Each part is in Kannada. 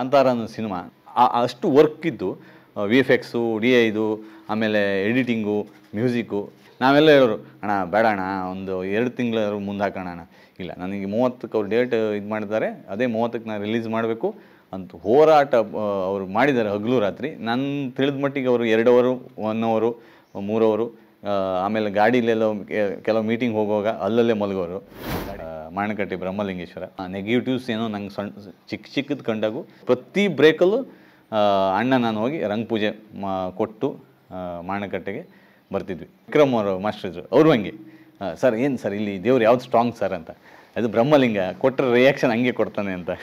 ಕಾಂತಾರ ಅನ್ನೋ ಸಿನಿಮಾ ಅಷ್ಟು ವರ್ಕ್ ಇದ್ದು ವಿ ಎಫ್ ಎಕ್ಸು ಡಿ ಐದು ಆಮೇಲೆ ಎಡಿಟಿಂಗು ಮ್ಯೂಸಿಕ್ಕು ನಾವೆಲ್ಲ ಹೇಳೋರು ಅಣ್ಣ ಬೇಡ ಅಣ್ಣ ಒಂದು ಎರಡು ತಿಂಗಳು ಮುಂದೆ ಹಾಕೋಣ ಅಣ್ಣ ಇಲ್ಲ ನನಗೆ ಮೂವತ್ತಕ್ಕೆ ಅವ್ರು ಡೇಟ್ ಇದು ಮಾಡಿದ್ದಾರೆ ಅದೇ ಮೂವತ್ತಕ್ಕೆ ನಾನು ರಿಲೀಸ್ ಮಾಡಬೇಕು ಅಂತ ಹೋರಾಟ ಆ, ಅವ್ರು ಮಾಡಿದ್ದಾರೆ ಹಗಲು ರಾತ್ರಿ ನಾನು ತಿಳಿದ ಮಟ್ಟಿಗೆ ಅವರು ಎರಡು ಅವರು ಒನ್ ಅವರು ಮೂರು ಅವರು ಆ, ಆಮೇಲೆ ಗಾಡೀಲೆಲ್ಲ ಕೆ- ಕೆಲವು ಮೀಟಿಂಗ್ ಹೋಗುವಾಗ ಅಲ್ಲಲ್ಲೇ ಮಲಗೋರು ಆ, ಮಾಣಕಟ್ಟೆ ಬ್ರಹ್ಮಲಿಂಗೇಶ್ವರ ನೆಗೆಟಿವ್ಸ್ ಏನೋ ನಂಗೆ ಸಣ್ಣ ಚಿಕ್ಕ ಚಿಕ್ಕದು ಕಂಡಾಗು ಪ್ರತಿ ಬ್ರೇಕಲ್ಲೂ ಆ, ಅಣ್ಣ ನಾನು ಹೋಗಿ ರಂಗ ಪೂಜೆ ಮಾ ಕೊಟ್ಟು ಆ, ಮಾಣಕಟ್ಟೆಗೆ ಬರ್ತಿದ್ವಿ ವಿಕ್ರಮ್ ಅವರು ಮಾಸ್ಟರ್ ಇದ್ರು ಅವರು ಹಂಗೆ ಸರ್ ಏನು ಸರ್ ಇಲ್ಲಿ ದೇವ್ರು ಯಾವ್ದು ಸ್ಟ್ರಾಂಗ್ ಸರ್ ಅಂತ ಅದು ಬ್ರಹ್ಮಲಿಂಗ ಕೊಟ್ಟರೆ ರಿಯಾಕ್ಷನ್ ಹಂಗೆ ಕೊಡ್ತಾನೆ ಅಂತ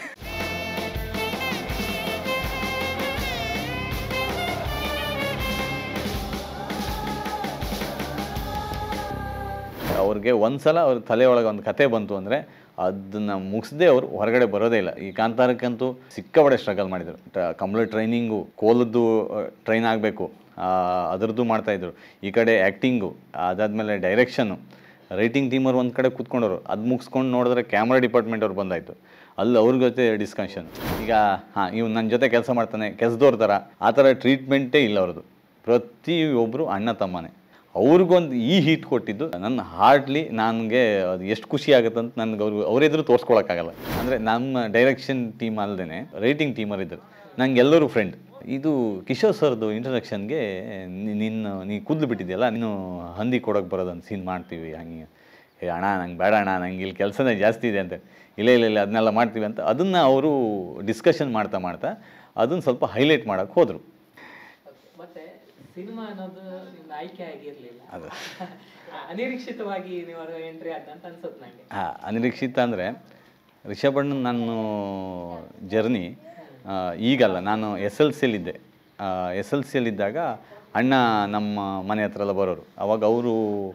ಅವ್ರಿಗೆ ಒಂದ್ಸಲ ಅವ್ರ ತಲೆ ಒಳಗೆ ಒಂದು ಕತೆ ಬಂತು ಅಂದರೆ ಅದನ್ನು ಮುಗಿಸದೆ ಅವರು ಹೊರಗಡೆ ಬರೋದೇ ಇಲ್ಲ ಈ ಕಾಂತಾರಕ್ಕಂತೂ ಸಿಕ್ಕಾಪಡೆ ಸ್ಟ್ರಗಲ್ ಮಾಡಿದರು ಕಂಪ್ಲೀಟ್ ಟ್ರೈನಿಂಗು ಕೋಲದ್ದು ಟ್ರೈನ್ ಆಗಬೇಕು ಅದರದ್ದು ಮಾಡ್ತಾಯಿದ್ರು ಈ ಕಡೆ ಆ್ಯಕ್ಟಿಂಗು ಅದಾದಮೇಲೆ ಡೈರೆಕ್ಷನ್ನು ರೈಟಿಂಗ್ ಟೀಮವ್ರು ಒಂದು ಕಡೆ ಕೂತ್ಕೊಂಡವರು ಅದು ಮುಗಿಸ್ಕೊಂಡು ನೋಡಿದ್ರೆ ಕ್ಯಾಮ್ರಾ ಡಿಪಾರ್ಟ್ಮೆಂಟ್ ಅವ್ರು ಬಂದಾಯಿತು ಅಲ್ಲಿ ಅವ್ರ ಜೊತೆ ಡಿಸ್ಕಷನ್ ಈಗ ಹಾಂ ಇವ್ನು ನನ್ನ ಜೊತೆ ಕೆಲಸ ಮಾಡ್ತಾನೆ ಕೆಲಸದವ್ರ ಥರ ಆ ಥರ ಟ್ರೀಟ್ಮೆಂಟೇ ಇಲ್ಲ ಅವ್ರದ್ದು ಪ್ರತಿಯೊಬ್ಬರು ಅಣ್ಣ ತಮ್ಮನೇ ಅವ್ರಿಗೊಂದು ಈ ಹೀಟ್ ಕೊಟ್ಟಿದ್ದು ನನ್ನ ಹಾರ್ಡ್ಲಿ ನನಗೆ ಅದು ಎಷ್ಟು ಖುಷಿ ಆಗುತ್ತೆ ಅಂತ ನನಗೆ ಅವ್ರು ಅವರೆದುರು ತೋರಿಸ್ಕೊಳಕ್ಕಾಗಲ್ಲ ಅಂದರೆ ನಮ್ಮ ಡೈರೆಕ್ಷನ್ ಟೀಮ್ ಅಲ್ಲದೆ ರೈಟಿಂಗ್ ಟೀಮರ್ ಇದ್ದರು ನಂಗೆ ಎಲ್ಲರೂ ಫ್ರೆಂಡ್ ಇದು ಕಿಶೋರ್ ಸರ್ದು ಇಂಟ್ರಡಕ್ಷನ್ಗೆ ನಿನ್ನ ನೀ ಕೂದಲು ಬಿಟ್ಟಿದೆಯಲ್ಲ ನೀನು ಹಂದಿ ಕೊಡೋಕೆ ಬರೋದೊಂದು ಸೀನ್ ಮಾಡ್ತೀವಿ ಹಂಗೆ ಏ ಅಣ್ಣ ನಂಗೆ ಬೇಡ ಅಣ್ಣ ನಂಗೆ ಇಲ್ಲಿ ಕೆಲಸನೇ ಜಾಸ್ತಿ ಇದೆ ಅಂತ ಇಲ್ಲ ಇಲ್ಲ ಇಲ್ಲ ಅದನ್ನೆಲ್ಲ ಮಾಡ್ತೀವಿ ಅಂತ ಅದನ್ನು ಅವರು ಡಿಸ್ಕಷನ್ ಮಾಡ್ತಾ ಮಾಡ್ತಾ ಅದನ್ನು ಸ್ವಲ್ಪ ಹೈಲೈಟ್ ಮಾಡೋಕ್ಕೆ ಹೋದರು ಮತ್ತೆ ಸಿನಿಮಾ ಅನ್ನೋದು ನಿಮ್ದು ಆಯ್ಕೆ ಆಗಿರ್ಲಿಲ್ಲ ಅದು. ಅನಿರೀಕ್ಷಿತವಾಗಿ ನೀವು ಎಂಟ್ರಿ ಆದಂತ ಅನ್ಸುತ್ತೆ ನಂಗೆ ಹಾಂ ಅನಿರೀಕ್ಷಿತ ಅಂದರೆ ರಿಷಭಣ್ಣನ ನಾನು ಜರ್ನಿ ಈಗಲ್ಲ ನಾನು ಎಸ್ ಎಲ್ ಸಿಯಲ್ಲಿದ್ದೆ ಎಸ್ ಎಲ್ ಸಿಯಲ್ಲಿದ್ದಾಗ ಅಣ್ಣ ನಮ್ಮ ಮನೆ ಹತ್ರ ಎಲ್ಲ ಬರೋರು ಅವಾಗ ಅವರು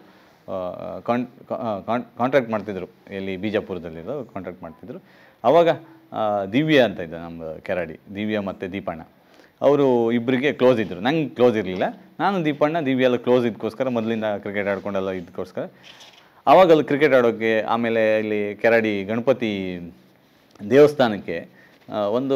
ಕಾಂಟ್ರಾಕ್ಟ್ ಮಾಡ್ತಿದ್ರು ಎಲ್ಲಿ ಬಿಜಾಪುರದಲ್ಲಿರೋ ಕಾಂಟ್ರಾಕ್ಟ್ ಮಾಡ್ತಿದ್ರು ಅವಾಗ ಆ, ದಿವ್ಯ ಅಂತ ಇದ್ದ ನಮ್ಮ ಕೆರಾಡಿ ದಿವ್ಯ ಮತ್ತು ದೀಪಣ್ಣ ಅವರು ಇಬ್ಬರಿಗೆ ಕ್ಲೋಸ್ ಇದ್ದರು ನಂಗೆ ಕ್ಲೋಸ್ ಇರಲಿಲ್ಲ ನಾನು ದೀಪಣ್ಣ ದಿವ್ಯ ಎಲ್ಲ ಕ್ಲೋಸ್ ಇದಕ್ಕೋಸ್ಕರ ಮೊದಲಿಂದ ಕ್ರಿಕೆಟ್ ಆಡ್ಕೊಂಡೆಲ್ಲ ಇದಕ್ಕೋಸ್ಕರ ಆವಾಗ ಅಲ್ಲಿ ಕ್ರಿಕೆಟ್ ಆಡೋಕ್ಕೆ ಆಮೇಲೆ ಇಲ್ಲಿ ಕೆರಾಡಿ ಗಣಪತಿ ದೇವಸ್ಥಾನಕ್ಕೆ ಆ, ಒಂದು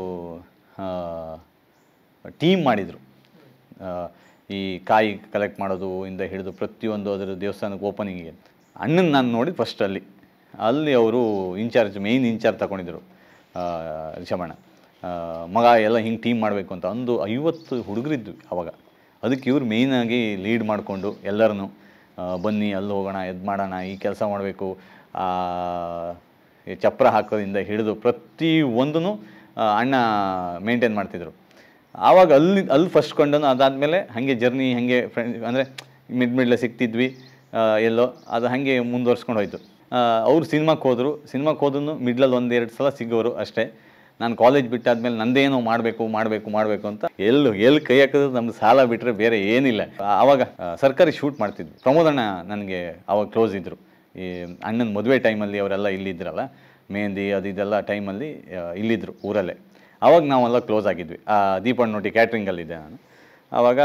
ಟೀಮ್ ಮಾಡಿದರು ಈ ಕಾಯಿ ಕಲೆಕ್ಟ್ ಮಾಡೋದು ಇಂದ ಹಿಡಿದು ಪ್ರತಿಯೊಂದು ಅದರ ದೇವಸ್ಥಾನಕ್ಕೆ ಓಪನಿಂಗಿಗೆ ಅಣ್ಣನ ನಾನು ನೋಡಿ ಫಸ್ಟ್ ಅಲ್ಲಿ ಅಲ್ಲಿ ಅವರು ಇನ್ಚಾರ್ಜ್ ಮೇಯ್ನ್ ಇನ್ಚಾರ್ಜ್ ತಗೊಂಡಿದ್ರು ಆ, ರಿಷಭಣ್ಣ ಆ, ಮಗ ಎಲ್ಲ ಹಿಂಗೆ ಟೀಮ್ ಮಾಡಬೇಕು ಅಂತ ಒಂದು ಐವತ್ತು ಹುಡುಗರಿದ್ವಿ ಅವಾಗ ಅದಕ್ಕೆ ಇವ್ರು ಮೇಯ್ನಾಗಿ ಲೀಡ್ ಮಾಡಿಕೊಂಡು ಎಲ್ಲರನ್ನು ಬನ್ನಿ ಅಲ್ಲಿ ಹೋಗೋಣ ಎದ್ದು ಮಾಡೋಣ ಈ ಕೆಲಸ ಮಾಡಬೇಕು ಚಪ್ರ ಹಾಕೋದ್ರಿಂದ ಹಿಡಿದು ಪ್ರತಿ ಒಂದೂ ಅಣ್ಣ ಮೇಂಟೈನ್ ಮಾಡ್ತಿದ್ರು ಆವಾಗ ಅಲ್ಲಿ ಅಲ್ಲಿ ಫಸ್ಟ್ ಕೊಂಡನು ಅದಾದಮೇಲೆ ಹಾಗೆ ಜರ್ನಿ ಹಾಗೆ ಫ್ರೆಂಡ್ ಅಂದರೆ ಮಿಡ್ ಮಿಡ್ಲೆ ಸಿಗ್ತಿದ್ವಿ ಆ, ಎಲ್ಲೋ ಅದು ಹಾಗೆ ಮುಂದುವರ್ಸ್ಕೊಂಡು ಹೋಯ್ತು ಅವ್ರು ಸಿನಿಮಾಕ್ಕೆ ಹೋದರು ಸಿನಿಮಾಕ್ಕೆ ಹೋದನು ಮಿಡ್ಲಲ್ಲಿ ಒಂದು ಎರಡು ಸಲ ಸಿಗೋರು ಅಷ್ಟೇ ನಾನು ಕಾಲೇಜ್ ಬಿಟ್ಟಾದ್ಮೇಲೆ ನಂದೇನೋ ಮಾಡಬೇಕು ಮಾಡಬೇಕು ಮಾಡಬೇಕು ಅಂತ ಎಲ್ಲು ಎಲ್ಲಿ ಕೈ ಹಾಕಿದ್ರು ನಮ್ದು ಸಾಲ ಬಿಟ್ಟರೆ ಬೇರೆ ಏನಿಲ್ಲ ಆ- ಆವಾಗ ಆ, ಸರ್ಕಾರಿ ಶೂಟ್ ಮಾಡ್ತಿದ್ವಿ ಪ್ರಮೋದಣ್ಣ ನನಗೆ ಅವಾಗ ಕ್ಲೋಸ್ ಇದ್ದರು ಈ ಅಣ್ಣನ ಮದುವೆ ಟೈಮಲ್ಲಿ ಅವರೆಲ್ಲ ಇಲ್ಲಿದ್ರಲ್ಲ ಮೆಹಂದಿ ಅದು ಇದೆಲ್ಲ ಟೈಮಲ್ಲಿ ಇಲ್ಲಿದ್ದರು ಊರಲ್ಲೇ ಆವಾಗ ನಾವೆಲ್ಲ ಕ್ಲೋಸ್ ಆಗಿದ್ವಿ ಆ ದೀಪಣ್ಣೊಟ್ಟಿ ಕ್ಯಾಟ್ರಿಂಗಲ್ಲಿದ್ದೆ ನಾನು ಆವಾಗ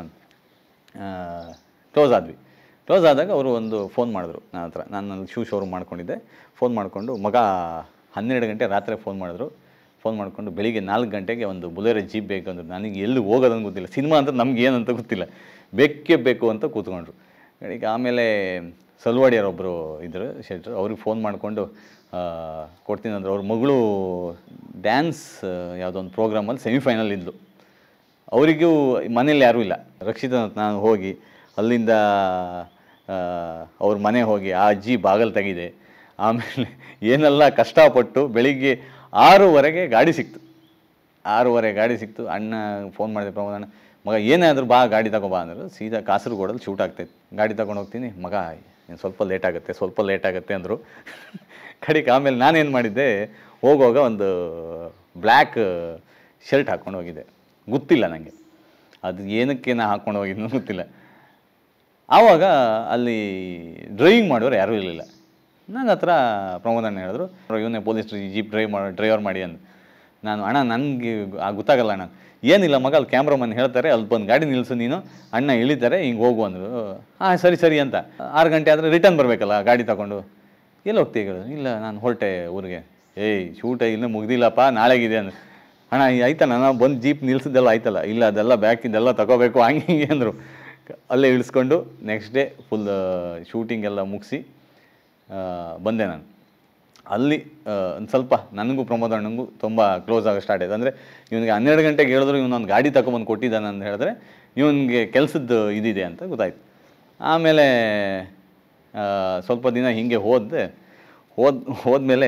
ಕ್ಲೋಸ್ ಆದ್ವಿ ಕ್ಲೋಸ್ ಆದಾಗ ಅವರು ಒಂದು ಫೋನ್ ಮಾಡಿದ್ರು ನನ್ನ ಹತ್ರ ನಾನು ಅಲ್ಲಿ ಶೂ ಶೋರೂಮ್ ಮಾಡ್ಕೊಂಡಿದ್ದೆ ಫೋನ್ ಮಾಡಿಕೊಂಡು ಮಗ ಹನ್ನೆರಡು ಗಂಟೆ ರಾತ್ರಿ ಫೋನ್ ಮಾಡಿದ್ರು ಫೋನ್ ಮಾಡಿಕೊಂಡು ಬೆಳಿಗ್ಗೆ ನಾಲ್ಕು ಗಂಟೆಗೆ ಒಂದು ಬುಲೆರೋ ಜೀಪ್ ಬೇಕು ಅಂದ್ರು ನನಗೆ ಎಲ್ಲಿ ಹೋಗೋದಂತ ಗೊತ್ತಿಲ್ಲ ಸಿನಿಮಾ ಅಂತ ನಮ್ಗೆ ಏನಂತ ಗೊತ್ತಿಲ್ಲ ಬೇಕೇ ಬೇಕು ಅಂತ ಕೂತ್ಕೊಂಡ್ರು ಈಗ ಆಮೇಲೆ ಸಲ್ವಾಡಿಯರೊಬ್ಬರು ಇದ್ದರು ಶೆಟ್ರು ಅವ್ರಿಗೆ ಫೋನ್ ಮಾಡಿಕೊಂಡು ಕೊಡ್ತೀನಿ ಅಂದ್ರೆ ಅವ್ರ ಮಗಳು ಡ್ಯಾನ್ಸ್ ಯಾವುದೋ ಒಂದು ಪ್ರೋಗ್ರಾಮಲ್ಲಿ ಸೆಮಿಫೈನಲ್ ಇದ್ಲು ಅವರಿಗೂ ಮನೇಲಿ ಯಾರೂ ಇಲ್ಲ ರಕ್ಷಿತ ನಾನು ಹೋಗಿ ಅಲ್ಲಿಂದ ಆ, ಅವ್ರ ಮನೆ ಹೋಗಿ ಆ ಅಜ್ಜಿ ಬಾಗಲ್ ತೆಗಿದೆ ಆಮೇಲೆ ಏನೆಲ್ಲ ಕಷ್ಟಪಟ್ಟು ಬೆಳಿಗ್ಗೆ ಆರೂವರೆಗೆ ಗಾಡಿ ಸಿಕ್ತು ಆರೂವರೆ ಗಾಡಿ ಸಿಕ್ತು ಅಣ್ಣ ಫೋನ್ ಮಾಡಿದೆ ಪ್ರಮೋದ್ ಅಣ್ಣ ಮಗ ಏನಾದರೂ ಬಾ ಗಾಡಿ ತಗೊಬಾ ಅಂದರು ಸೀದಾ ಕಾಸರಗೋಡಲ್ಲಿ ಶೂಟ್ ಆಗ್ತೈತೆ ಗಾಡಿ ತಗೊಂಡು ಹೋಗ್ತೀನಿ ಮಗ ಇನ್ನು ಸ್ವಲ್ಪ ಲೇಟ್ ಆಗುತ್ತೆ ಸ್ವಲ್ಪ ಲೇಟ್ ಆಗುತ್ತೆ ಅಂದರು ಕಡೆಗೆ ಆಮೇಲೆ ನಾನೇನು ಮಾಡಿದ್ದೆ ಹೋಗುವಾಗ ಒಂದು ಬ್ಲ್ಯಾಕ್ ಶರ್ಟ್ ಹಾಕ್ಕೊಂಡು ಹೋಗಿದ್ದೆ ಗೊತ್ತಿಲ್ಲ ನನಗೆ ಅದು ಏನಕ್ಕೆ ನಾ ಹಾಕ್ಕೊಂಡು ಹೋಗಿದ್ದು ಗೊತ್ತಿಲ್ಲ ಆವಾಗ ಅಲ್ಲಿ ಡ್ರೈವಿಂಗ್ ಮಾಡೋರು ಯಾರೂ ಇರಲಿಲ್ಲ ನನ್ನ ಹತ್ರ ಪ್ರಮೋದ್ ಅಣ್ಣ ಹೇಳಿದ್ರು ಇವನೇ ಪೊಲೀಸ್ ಜೀಪ್ ಡ್ರೈವ್ ಮಾಡೋ ಡ್ರೈವರ್ ಮಾಡಿ ಅಂದು ನಾನು ಅಣ್ಣ ನನಗೆ ಗೊತ್ತಾಗಲ್ಲ ಅಣ್ಣ ಏನಿಲ್ಲ ಮಗ ಅಲ್ಲಿ ಕ್ಯಾಮ್ರಾಮನ್ ಹೇಳ್ತಾರೆ ಅಲ್ಲಿ ಬಂದು ಗಾಡಿ ನಿಲ್ಲಿಸು ನೀನು ಅಣ್ಣ ಇಳಿತಾರೆ ಹಿಂಗೆ ಹೋಗು ಅಂದರು ಹಾಂ ಸರಿ ಸರಿ ಅಂತ ಆರು ಗಂಟೆ ಆದರೆ ರಿಟರ್ನ್ ಬರಬೇಕಲ್ಲ ಗಾಡಿ ತಗೊಂಡು ಎಲ್ಲಿ ಹೋಗ್ತೀವಿ ಹೇಳು ಇಲ್ಲ ನಾನು ಹೊರಟೆ ಊರಿಗೆ ಏಯ್ ಶೂಟ್ ಇನ್ನೂ ಮುಗ್ದಿಲ್ಲಪ್ಪ ನಾಳೆಗಿದೆ ಅಂದು ಅಣ್ಣ ಈ ಆಯ್ತಲ್ಲ ನಾವು ಬಂದು ಜೀಪ್ ನಿಲ್ಸಿದ್ದೆಲ್ಲ ಆಯ್ತಲ್ಲ ಇಲ್ಲ ಅದೆಲ್ಲ ಬ್ಯಾಕಿಂದೆಲ್ಲ ತಗೋಬೇಕು ಹಂಗೆ ಹಿಂಗೆ ಅಂದರು ಅಲ್ಲೇ ಇಳಿಸ್ಕೊಂಡು ನೆಕ್ಸ್ಟ್ ಡೇ ಫುಲ್ ಶೂಟಿಂಗ್ ಎಲ್ಲ ಮುಗಿಸಿ ಬಂದೆ ನಾನು ಅಲ್ಲಿ ಒಂದು ಸ್ವಲ್ಪ ನನಗೂ ಪ್ರಮೋದ್ ಅಣ್ಣಂಗೂ ತುಂಬ ಕ್ಲೋಸ್ ಆಗೋ ಸ್ಟಾರ್ಟ್ ಆಯ್ತು ಅಂದರೆ ಇವನಿಗೆ ಹನ್ನೆರಡು ಗಂಟೆಗೆ ಹೇಳಿದ್ರು ಇವನೊಂದು ಗಾಡಿ ತಗೊಂಬಂದು ಕೊಟ್ಟಿದ್ದಾನೆ ಅಂತ ಹೇಳಿದ್ರೆ ಇವನಿಗೆ ಕೆಲಸದ್ದು ಇದಿದೆ ಅಂತ ಗೊತ್ತಾಯ್ತು ಆಮೇಲೆ ಆ, ಸ್ವಲ್ಪ ದಿನ ಹೀಗೆ ಹೋದೆ ಹೋದ ಹೋದ್ಮೇಲೆ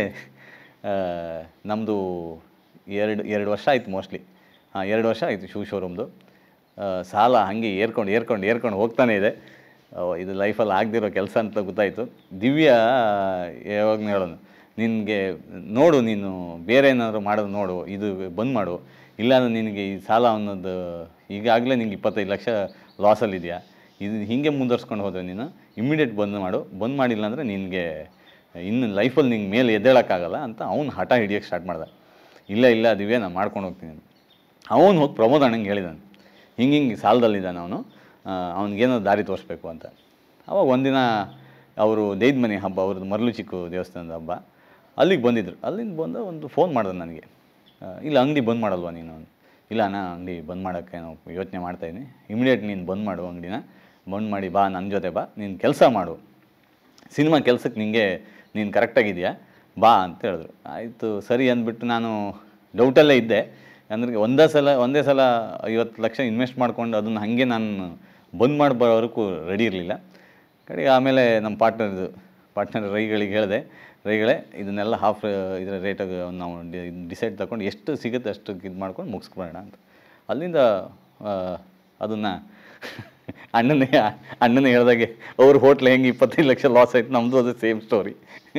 ನಮ್ಮದು ಎರಡು ಎರಡು ವರ್ಷ ಆಯಿತು ಮೋಸ್ಟ್ಲಿ ಹಾಂ ಎರಡು ವರ್ಷ ಆಯಿತು ಶೂ ಶೋರೂಮ್ದು ಸಾಲ ಹಾಗೆ ಏರ್ಕೊಂಡು ಏರ್ಕೊಂಡು ಏರ್ಕೊಂಡು ಹೋಗ್ತಾನೆ ಇದೆ ಆ, ಇದು ಲೈಫಲ್ಲಿ ಆಗದಿರೋ ಕೆಲಸ ಅಂತ ಗೊತ್ತಾಯಿತು ದಿವ್ಯ ಯಾವಾಗಲೂ ಹೇಳೋನು ನಿನಗೆ ನೋಡು ನೀನು ಬೇರೆ ಏನಾದರೂ ಮಾಡೋದು ನೋಡು ಇದು ಬಂದ್ ಮಾಡು ಇಲ್ಲಾಂದ್ರೆ ನಿನಗೆ ಈ ಸಾಲ ಅನ್ನೋದು ಈಗಾಗಲೇ ನಿಂಗೆ ಇಪ್ಪತ್ತೈದು ಲಕ್ಷ ಲಾಸಲ್ಲಿದೆಯಾ ಇದು ಹೀಗೆ ಮುಂದುವರ್ಸ್ಕೊಂಡು ಹೋದರೆ ನೀನು ಇಮ್ಮಿಡಿಯೇಟ್ ಬಂದ್ ಮಾಡು ಬಂದ್ ಮಾಡಿಲ್ಲ ಅಂದರೆ ನಿನಗೆ ಇನ್ನು ಲೈಫಲ್ಲಿ ನಿಂಗೆ ಮೇಲೆ ಎದ್ದೇಳೋಕ್ಕಾಗಲ್ಲ ಅಂತ ಅವ್ನು ಹಠ ಹಿಡಿಯೋಕ್ಕೆ ಸ್ಟಾರ್ಟ್ ಮಾಡ್ದ ಇಲ್ಲ ಇಲ್ಲ ದಿವ್ಯ ನಾನು ಮಾಡ್ಕೊಂಡು ಹೋಗ್ತೀನಿ ಅಂತ ಅವನು ಹೋಗಿ ಪ್ರಮೋದ್ ಅಣ್ಣಂಗೆ ಹೇಳಿದಾನೆ ಹಿಂಗೆ ಹಿಂಗೆ ಸಾಲದಲ್ಲಿದ್ದಾನೆ ಅವನು ಅವ್ನಿಗೇನೋ ದಾರಿ ತೋರಿಸ್ಬೇಕು ಅಂತ ಅವಾಗ ಒಂದಿನ ಅವರು ದೇಯ್ದ ಮನೆ ಹಬ್ಬ ಅವ್ರದ್ದು ಮರಳು ಚಿಕ್ಕು ದೇವಸ್ಥಾನದ ಹಬ್ಬ ಅಲ್ಲಿಗೆ ಬಂದಿದ್ರು ಅಲ್ಲಿಂದ ಬಂದು ಒಂದು ಫೋನ್ ಮಾಡಿದ್ರು ನನಗೆ ಆ, ಇಲ್ಲ ಅಂಗಡಿ ಬಂದ್ ಮಾಡಲ್ವಾ ನೀನು ಅಂದ. ಇಲ್ಲ ನಾ ಅಂಗಡಿ ಬಂದ್ ಮಾಡೋಕ್ಕೆ ನಾವು ಯೋಚನೆ ಮಾಡ್ತಾಯಿದ್ದೀನಿ ಇಮಿಡಿಯೇಟ್ ನೀನು ಬಂದ್ ಮಾಡು ಅಂಗಡಿನ ಬಂದ್ ಮಾಡಿ ಬಾ ನನ್ನ ಜೊತೆ ಬಾ ನೀನು ಕೆಲಸ ಮಾಡು ಸಿನಿಮಾ ಕೆಲಸಕ್ಕೆ ನಿಂಗೆ ನೀನು ಕರೆಕ್ಟಾಗಿದೆಯಾ ಬಾ ಅಂತ ಹೇಳಿದ್ರು ಆಯಿತು ಸರಿ ಅಂದ್ಬಿಟ್ಟು ನಾನು ಡೌಟಲ್ಲೇ ಇದ್ದೆ ಅಂದ್ರೆ ಒಂದೇ ಸಲ ಒಂದೇ ಸಲ ಐವತ್ತು ಲಕ್ಷ ಇನ್ವೆಸ್ಟ್ ಮಾಡ್ಕೊಂಡು ಅದನ್ನು ಹಾಗೆ ನಾನು ಬಂದ್ ಮಾಡಿ ಬರೋವರೆಗೂ ರೆಡಿ ಇರಲಿಲ್ಲ ಕಡೆಗೆ ಆಮೇಲೆ ನಮ್ಮ ಪಾರ್ಟ್ನರ್ದು ಪಾರ್ಟ್ನರ್ ರೈಗಳಿಗೆ ಹೇಳಿದೆ ರೈಗಳೇ ಇದನ್ನೆಲ್ಲ ಹಾಫ್ ಇದರ ರೇಟಾಗಿ ನಾವು ಡಿಸೈಡ್ ತಗೊಂಡು ಎಷ್ಟು ಸಿಗುತ್ತೆ ಅಷ್ಟು ಇದು ಮಾಡ್ಕೊಂಡು ಮುಗಿಸ್ಕೊಳ್ಳೋಣ ಅಂತ ಅಲ್ಲಿಂದ ಅದನ್ನು ಅಣ್ಣನೇ ಅಣ್ಣನೇ ಹೇಳ್ದಾಗೆ ಅವ್ರ ಹೋಟ್ಲ್ ಹೆಂಗೆ ಇಪ್ಪತ್ತೈದು ಲಕ್ಷ ಲಾಸ್ ಆಯ್ತು ನಮ್ಮದು ಅದು ಸೇಮ್ ಸ್ಟೋರಿ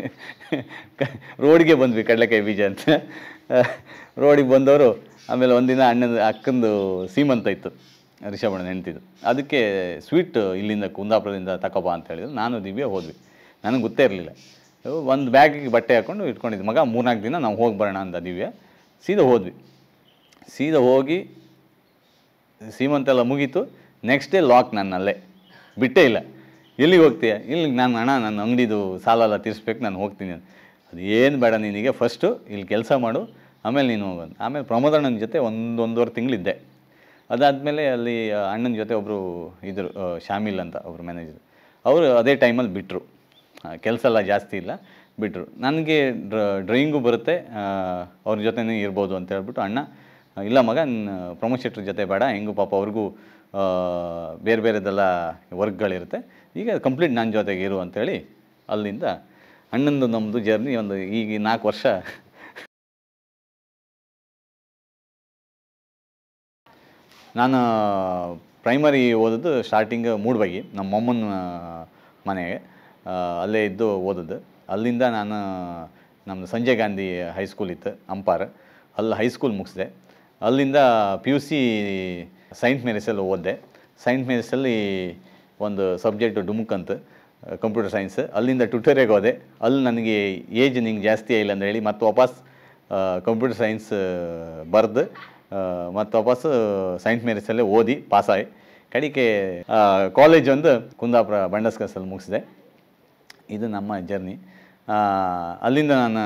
ರೋಡಿಗೆ ಬಂದ್ವಿ ಕಡಲೆಕಾಯಿ ಬೀಜ ಅಂತ ರೋಡಿಗೆ ಬಂದವರು ಆಮೇಲೆ ಒಂದಿನ ಅಣ್ಣನ ಅಕ್ಕಂದು ಸೀಮಂತ ಇತ್ತು ರಿಷಭಣ್ಣ ನೆಂತಿದ್ದು ಅದಕ್ಕೆ ಸ್ವೀಟ್ ಇಲ್ಲಿಂದ ಕುಂದಾಪುರದಿಂದ ತಗೋಬಾ ಅಂತ ಹೇಳಿದ್ರು ನಾನು ದಿವ್ಯ ಹೋದ್ವಿ ನನಗೆ ಗೊತ್ತೇ ಇರಲಿಲ್ಲ ಒಂದು ಬ್ಯಾಗಿಗೆ ಬಟ್ಟೆ ಹಾಕ್ಕೊಂಡು ಇಟ್ಕೊಂಡಿದ್ದು ಮಗ ಮೂರ್ನಾಲ್ಕು ದಿನ ನಾವು ಹೋಗಿ ಬರೋಣ ಅಂತ ದಿವ್ಯ ಸೀದಾ ಹೋದ್ವಿ ಸೀದಾ ಹೋಗಿ ಸೀಮಂತ ಎಲ್ಲ ಮುಗೀತು ನೆಕ್ಸ್ಟ್ ಡೇ ಲಾಕ್ ನನ್ನಲ್ಲೇ ಬಿಟ್ಟೇ ಇಲ್ಲ ಎಲ್ಲಿಗೆ ಹೋಗ್ತೀಯ ಇಲ್ಲಿ ನಾನು ಅಣ್ಣ ನನ್ನ ಅಂಗಡಿದು ಸಾಲ ಎಲ್ಲ ತೀರಿಸ್ಬೇಕು ನಾನು ಹೋಗ್ತೀನಿ ಅಂತ ಅದು ಏನು ಬೇಡ ನೀನೀಗ ಫಸ್ಟು ಇಲ್ಲಿ ಕೆಲಸ ಮಾಡು ಆಮೇಲೆ ನೀನು ಹೋಗು ಅಂತ ಆಮೇಲೆ ಪ್ರಮೋದಣ್ಣನ ಜೊತೆ ಒಂದು ಒಂದೂವರೆ ತಿಂಗಳಿದ್ದೆ ಅದಾದಮೇಲೆ ಅಲ್ಲಿ ಆ, ಅಣ್ಣನ ಜೊತೆ ಒಬ್ಬರು ಇದ್ದರು ಆ, ಶಾಮಿಲ್ ಅಂತ ಒಬ್ಬರು ಮ್ಯಾನೇಜರ್ ಅವರು ಅದೇ ಟೈಮಲ್ಲಿ ಬಿಟ್ಟರು ಕೆಲಸ ಎಲ್ಲ ಜಾಸ್ತಿ ಇಲ್ಲ ಬಿಟ್ಟರು ನನಗೆ ಡ್ರ ಡ್ರಾಯಿಂಗು ಬರುತ್ತೆ ಆ, ಅವ್ರ ಜೊತೆನೇ ಇರ್ಬೋದು ಅಂತ ಹೇಳ್ಬಿಟ್ಟು ಅಣ್ಣ ಇಲ್ಲ ಮಗ ನಿನ್ನ ಪ್ರಮೋದ್ ಶೆಟ್ರ್ ಜೊತೆ ಬೇಡ ಹೆಂಗೂ ಪಾಪ ಅವ್ರಿಗೂ ಆ, ಬೇರೆ ಬೇರೆದೆಲ್ಲ ವರ್ಕ್ಗಳಿರುತ್ತೆ ಈಗ ಕಂಪ್ಲೀಟ್ ನನ್ನ ಜೊತೆಗೆ ಇರು ಅಂತೇಳಿ ಅಲ್ಲಿಂದ ಅಣ್ಣಂದು ನಮ್ಮದು ಜರ್ನಿ ಒಂದು ಈಗ ನಾಲ್ಕು ವರ್ಷ ನಾನು ಪ್ರೈಮರಿ ಓದೋದು ಸ್ಟಾರ್ಟಿಂಗ್ ಮೂಡ್ಬಗಿ ನಮ್ಮ ಮೊಮ್ಮನ ಮನೆಗೆ ಆ, ಅಲ್ಲೇ ಇದ್ದು ಓದೋದು ಅಲ್ಲಿಂದ ನಾನು ನಮ್ಮದು ಸಂಜಯ್ ಗಾಂಧಿ ಹೈಸ್ಕೂಲ್ ಇತ್ತು ಅಂಪಾರ್ ಅಲ್ಲಿ ಹೈಸ್ಕೂಲ್ ಮುಗಿಸಿದೆ ಅಲ್ಲಿಂದ ಪಿ ಯು ಸಿ ಸೈಂಟ್ ಮೇರಿಸಲ್ಲಿ ಓದಿದೆ ಸೈಂಟ್ ಮೇರಿಸಲ್ಲಿ ಒಂದು ಸಬ್ಜೆಕ್ಟು ಡುಮುಕ್ ಅಂತ ಕಂಪ್ಯೂಟರ್ ಸೈನ್ಸ್ ಅಲ್ಲಿಂದ ಟ್ಯುಟೋರಿಯಾಗೆ ಹೋದೆ ಅಲ್ಲಿ ನನಗೆ ಏಜ್ ನಿಂಗೆ ಜಾಸ್ತಿ ಆಗಿಲ್ಲ ಅಂತ ಹೇಳಿ ಮತ್ತೆ ವಾಪಸ್ ಕಂಪ್ಯೂಟರ್ ಸೈನ್ಸ್ ಬರೆದು ಮತ್ತು ವಾಪಸ್ ಸೈಂಟ್ ಮೇರಿಸಲ್ಲೇ ಓದಿ ಪಾಸಾಗಿ ಕಡಿಕೆ ಕಾಲೇಜ್ ಒಂದು ಕುಂದಾಪುರ ಬಂಡಸ್ಕಸಲ್ಲಿ ಮುಗಿಸಿದೆ ಇದು ನಮ್ಮ ಜರ್ನಿ ಅಲ್ಲಿಂದ ನಾನು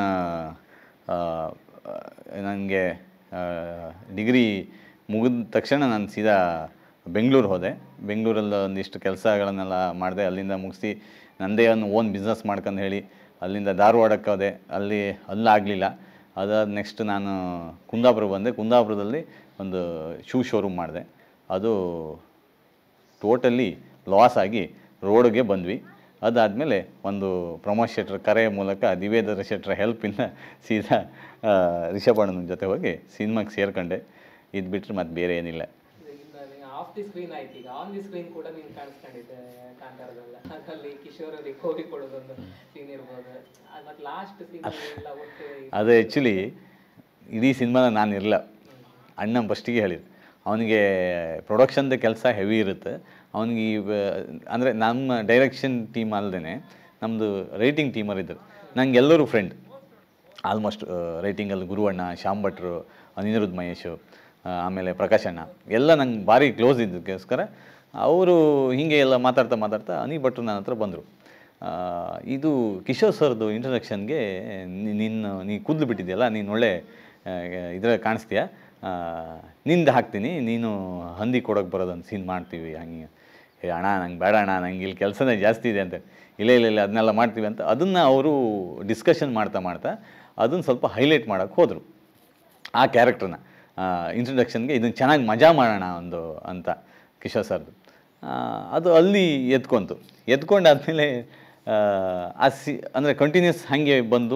ನನಗೆ ಡಿಗ್ರಿ ಮುಗಿದ ತಕ್ಷಣ ನಾನು ಸೀದಾ ಬೆಂಗಳೂರು ಹೋದೆ ಬೆಂಗಳೂರಲ್ಲಿ ಒಂದಿಷ್ಟು ಕೆಲಸಗಳನ್ನೆಲ್ಲ ಮಾಡಿದೆ ಅಲ್ಲಿಂದ ಮುಗಿಸಿ ನನ್ನದೇ ಒಂದು ಓನ್ ಬಿಸ್ನೆಸ್ ಮಾಡ್ಕೊಂಡು ಹೇಳಿ ಅಲ್ಲಿಂದ ಧಾರವಾಡಕ್ಕೆ ಹೋದೆ ಅಲ್ಲಿ ಅಲ್ಲಾಗಲಿಲ್ಲ ಅದಾದ ನೆಕ್ಸ್ಟ್ ನಾನು ಕುಂದಾಪುರ ಬಂದೆ ಕುಂದಾಪುರದಲ್ಲಿ ಒಂದು ಶೂ ಶೋರೂಮ್ ಮಾಡಿದೆ ಅದು ಟೋಟಲಿ ಲಾಸ್ ಆಗಿ ರೋಡ್ಗೆ ಬಂದ್ವಿ ಅದಾದಮೇಲೆ ಒಂದು ಪ್ರಮೋದ್ ಶೆಟ್ರ್ ಕರೆಯ ಮೂಲಕ ದಿವ್ಯಧರ ಶೆಟ್ರ ಹೆಲ್ಪಿಂದ ಸೀದಾ ಆ, ರಿಷಭಣ್ಣನ ಜೊತೆ ಹೋಗಿ ಸಿನಿಮಾಗೆ ಸೇರ್ಕೊಂಡೆ ಇದು ಬಿಟ್ಟರೆ ಮತ್ತೆ ಬೇರೆ ಏನಿಲ್ಲ ಆಫ್ ದಿ ಸ್ಕ್ರೀನ್ ಆಯ್ತು ಈಗ ಆನ್ ದಿ ಸ್ಕ್ರೀನ್ ಕೂಡ ನೀನು ಕಾಣಿಸ್ಕೊಂಡಿದ್ದೆ ಕಾಂತಾರದಲ್ಲ ಅದ್ರಲ್ಲಿ ಕಿಶೋರ್ ಅವ್ರಿಗೆ ಹೋಗಿ ಕೊಡೋದೊಂದು ಸೀನ್ ಇರ್ಬೋದು ಅದ್ ಮತ್ತೆ ಲಾಸ್ಟ್ ಸೀನ್ ಎಲ್ಲ ಒಟ್ಟು ಅದು ಆ್ಯಕ್ಚುಲಿ ಇಡೀ ಸಿನಿಮಾದ ನಾನು ಇರಲ್ಲ ಅಣ್ಣ ಫಸ್ಟಿಗೆ ಹೇಳಿದ್ರು ಅವನಿಗೆ ಪ್ರೊಡಕ್ಷನ್ದು ಕೆಲಸ ಹೆವಿ ಇರುತ್ತೆ ಅವನಿಗೆ ಅಂದರೆ ನಮ್ಮ ಡೈರೆಕ್ಷನ್ ಟೀಮ್ ಅಲ್ಲದೆ ನಮ್ಮದು ರೈಟಿಂಗ್ ಟೀಮರ್ ಇದ್ದರು ನಂಗೆ ಎಲ್ಲರೂ ಫ್ರೆಂಡ್ ಆಲ್ಮೋಸ್ಟ್ ರೈಟಿಂಗಲ್ಲಿ ಗುರುವಣ್ಣ ಶ್ಯಾಮ್ ಭಟ್ರು ಅನಿರುದ್ಧ ಮಹೇಶು ಆ, ಆಮೇಲೆ ಪ್ರಕಾಶ್ ಅಣ್ಣ ಎಲ್ಲ ನಂಗೆ ಭಾರಿ ಕ್ಲೋಸ್ ಇದ್ದಕ್ಕೋಸ್ಕರ ಅವರು ಹೀಗೆ ಎಲ್ಲ ಮಾತಾಡ್ತಾ ಮಾತಾಡ್ತಾ ಅನಿ ಭಟ್ರು ನನ್ನ ಹತ್ರ ಬಂದರು ಇದು ಕಿಶೋರ್ ಸರ್ದು ಇಂಟ್ರಡಕ್ಷನ್ಗೆ ನಿನ್ನ ನೀ ಕೂದಲು ಬಿಟ್ಟಿದೆಯಲ್ಲ ನೀನು ಒಳ್ಳೆ ಇದರಲ್ಲಿ ಕಾಣಿಸ್ತೀಯಾ ನಿಂದು ಹಾಕ್ತೀನಿ ನೀನು ಹಂದಿ ಕೊಡೋಕೆ ಬರೋದೊಂದು ಸೀನ್ ಮಾಡ್ತೀವಿ ಹಂಗೆ ಏ ಅಣ್ಣ ನಂಗೆ ಬೇಡ ಅಣ್ಣ ನಂಗೆ ಇಲ್ಲಿ ಕೆಲಸನೇ ಜಾಸ್ತಿ ಇದೆ ಅಂತ ಇಲ್ಲ ಇಲ್ಲ ಇಲ್ಲ ಅದನ್ನೆಲ್ಲ ಮಾಡ್ತೀವಿ ಅಂತ ಅದನ್ನು ಅವರು ಡಿಸ್ಕಷನ್ ಮಾಡ್ತಾ ಮಾಡ್ತಾ ಅದನ್ನು ಸ್ವಲ್ಪ ಹೈಲೈಟ್ ಮಾಡೋಕ್ಕೆ ಹೋದರು ಆ ಕ್ಯಾರೆಕ್ಟ್ರನ್ನ ಇಂಟ್ರಡಕ್ಷನ್ಗೆ ಇದನ್ನು ಚೆನ್ನಾಗಿ ಮಜಾ ಮಾಡೋಣ ಒಂದು ಅಂತ ಕಿಶೋರ್ ಸರ್ದು ಆ, ಅದು ಅಲ್ಲಿ ಎದ್ಕೊಂತು ಎದ್ಕೊಂಡಾದ್ಮೇಲೆ ಆ, ಆ ಸಿ ಅಂದರೆ ಕಂಟಿನ್ಯೂಸ್ ಹಾಗೆ ಬಂದು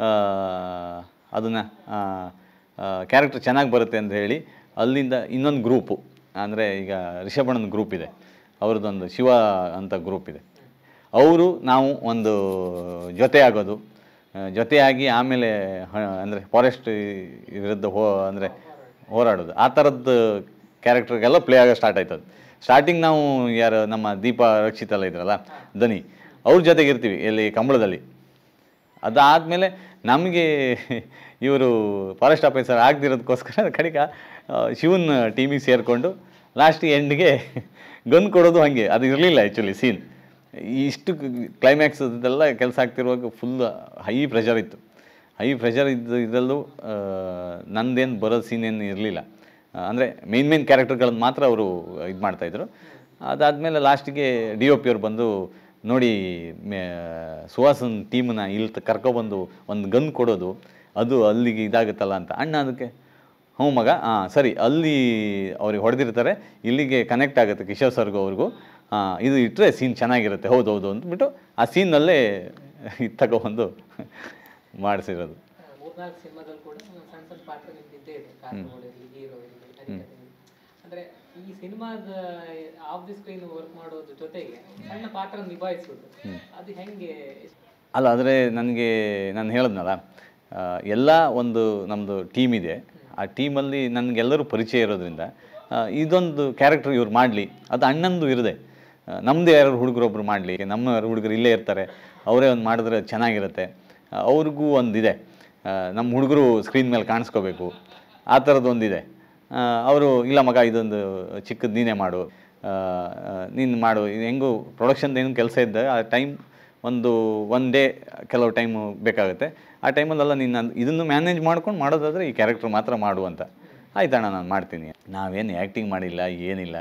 ಅದನ್ನು ಕ್ಯಾರೆಕ್ಟರ್ ಚೆನ್ನಾಗಿ ಬರುತ್ತೆ ಅಂತ ಹೇಳಿ ಅಲ್ಲಿಂದ ಇನ್ನೊಂದು ಗ್ರೂಪು ಅಂದರೆ ಈಗ ರಿಷಭಣ್ಣನ ಗ್ರೂಪ್ ಇದೆ ಅವ್ರದ್ದೊಂದು ಶಿವ ಅಂತ ಗ್ರೂಪ್ ಇದೆ ಅವರು ನಾವು ಒಂದು ಜೊತೆ ಆಗೋದು ಆ, ಜೊತೆಯಾಗಿ ಆಮೇಲೆ ಅಂದರೆ ಫಾರೆಸ್ಟ್ ವಿರುದ್ಧ ಹೋ ಅಂದರೆ ಹೋರಾಡೋದು ಆ ಥರದ್ದು ಕ್ಯಾರೆಕ್ಟರ್ಗೆಲ್ಲ ಪ್ಲೇ ಆಗೋ ಸ್ಟಾರ್ಟ್ ಆಯ್ತದು ಸ್ಟಾರ್ಟಿಂಗ್ ನಾವು ಯಾರು ನಮ್ಮ ದೀಪ ರಕ್ಷಿತ್ ಎಲ್ಲ ಇದ್ರಲ್ಲ ದನಿ ಅವ್ರ ಜೊತೆಗೆ ಇರ್ತೀವಿ ಎಲ್ಲಿ ಕಂಬಳದಲ್ಲಿ ಅದಾದಮೇಲೆ ನಮಗೆ ಇವರು ಫಾರೆಸ್ಟ್ ಆಫೀಸರ್ ಆಗದಿರೋದಕ್ಕೋಸ್ಕರ ಕಡಿಕ ಶಿವನ್ ಟೀಮಿಗೆ ಸೇರಿಕೊಂಡು ಲಾಸ್ಟಿಗೆ ಎಂಡ್ಗೆ ಗನ್ ಕೊಡೋದು ಹಾಗೆ ಅದು ಇರಲಿಲ್ಲ ಆ್ಯಕ್ಚುಲಿ ಸೀನ್ ಇಷ್ಟು ಕ್ಲೈಮ್ಯಾಕ್ಸ್ ಅದೆಲ್ಲ ಕೆಲಸ ಆಗ್ತಿರುವಾಗ ಫುಲ್ ಹೈ ಪ್ರೆಷರ್ ಇತ್ತು ಹೈ ಪ್ರೆಷರ್ ಇದ್ದು ಇದರಲ್ಲೂ ನಂದೇನು ಬರೋ ಸೀನ್ ಏನು ಇರಲಿಲ್ಲ ಅಂದರೆ ಮೇನ್ ಮೇನ್ ಕ್ಯಾರೆಕ್ಟರ್ಗಳನ್ನು ಮಾತ್ರ ಅವರು ಇದು ಮಾಡ್ತಾಯಿದ್ರು ಅದಾದಮೇಲೆ ಲಾಸ್ಟಿಗೆ ಡಿ ಒ ಪಿ ಅವ್ರು ಬಂದು ನೋಡಿ ಮೇ ಸುಹಾಸನ್ ಟೀಮನ್ನ ಇಲ್ಲಿ ತ- ಕರ್ಕೊಬಂದು ಒಂದು ಗನ್ ಕೊಡೋದು ಅದು ಅಲ್ಲಿಗೆ ಇದಾಗುತ್ತಲ್ಲ ಅಂತ ಅಣ್ಣ ಅದಕ್ಕೆ ಹ್ಞೂ ಮಗ ಹಾಂ ಸರಿ ಅಲ್ಲಿ ಅವ್ರಿಗೆ ಹೊಡೆದಿರ್ತಾರೆ ಇಲ್ಲಿಗೆ ಕನೆಕ್ಟ್ ಆಗುತ್ತೆ ಕಿಶೋರ್ ಸರ್ಗೂ ಅವ್ರಿಗೂ ಆ, ಇದು ಇಟ್ಟರೆ ಸೀನ್ ಚೆನ್ನಾಗಿರುತ್ತೆ ಹೌದು ಹೌದು ಅಂದ್ಬಿಟ್ಟು ಆ ಸೀನ್ನಲ್ಲೇ ಇದು ತಗೊಬಂದು ಮಾಡಿಸಿರೋದು ಮೂರ್ನಾಲ್ಕು ಸಿನಿಮಾದಲ್ಲಿ ಕೂಡ ಸಣ್ಣ ಸಣ್ಣ ಪಾತ್ರ ನಿಮ್ದು ಇದ್ದೇ ಇದೆ ಕಾರ್ಟೂನ್ಗಳಿರಲಿ ಹೀರೋ ಇರಲಿ ಹರಿಕಥೆ ಅಂದ್ರೆ ಈ ಸಿನಿಮಾದ ಆಫ್ ದಿ ಸ್ಕ್ರೀನ್ ವರ್ಕ್ ಮಾಡೋದ್ರ ಜೊತೆಗೆ ಸಣ್ಣ ಪಾತ್ರ ನಿಭಾಯಿಸೋದು ಅದು ಹೆಂಗೆ ಅಲ್ಲ ಆದರೆ ನನಗೆ ನಾನು ಹೇಳಿದ್ನಲ್ಲ ಆ, ಎಲ್ಲ ಒಂದು ನಮ್ಮದು ಟೀಮ್ ಇದೆ ಆ ಟೀಮಲ್ಲಿ ನನಗೆಲ್ಲರೂ ಪರಿಚಯ ಇರೋದ್ರಿಂದ ಆ, ಇದೊಂದು ಕ್ಯಾರೆಕ್ಟರ್ ಇವ್ರು ಮಾಡಲಿ ಅದು ಅಣ್ಣಂದು ಇರದೆ ನಮ್ಮದೇ ಯಾರು ಹುಡುಗರೊಬ್ರು ಮಾಡಲಿ ನಮ್ಮ ಯಾರು ಹುಡುಗರು ಇಲ್ಲೇ ಇರ್ತಾರೆ ಅವರೇ ಒಂದು ಮಾಡಿದ್ರೆ ಚೆನ್ನಾಗಿರುತ್ತೆ ಆ, ಅವ್ರಿಗೂ ಒಂದಿದೆ ಆ, ನಮ್ಮ ಹುಡುಗರು ಸ್ಕ್ರೀನ್ ಮೇಲೆ ಕಾಣಿಸ್ಕೋಬೇಕು ಆ ಥರದ್ದೊಂದಿದೆ ಅವರು ಇಲ್ಲ ಮಗ ಇದೊಂದು ಚಿಕ್ಕದು ನೀನೇ ಮಾಡು ಆ, ಆ, ನೀನು ಮಾಡು ಇದು ಹೆಂಗೂ ಪ್ರೊಡಕ್ಷನ್ ಏನು ಕೆಲಸ ಇದ್ದ ಆ ಟೈಮ್ ಒಂದು ಒನ್ ಡೇ ಕೆಲವು ಟೈಮು ಬೇಕಾಗುತ್ತೆ ಆ ಟೈಮಲ್ಲೆಲ್ಲ ನೀನು ಅದ್- ಇದನ್ನು ಮ್ಯಾನೇಜ್ ಮಾಡ್ಕೊಂಡು ಮಾಡೋದಾದರೆ ಈ ಕ್ಯಾರೆಕ್ಟರ್ ಮಾತ್ರ ಮಾಡು ಅಂತ ಆಯ್ತಣ್ಣ ನಾನು ಮಾಡ್ತೀನಿ ನಾವೇನು ಆ್ಯಕ್ಟಿಂಗ್ ಮಾಡಿಲ್ಲ ಏನಿಲ್ಲ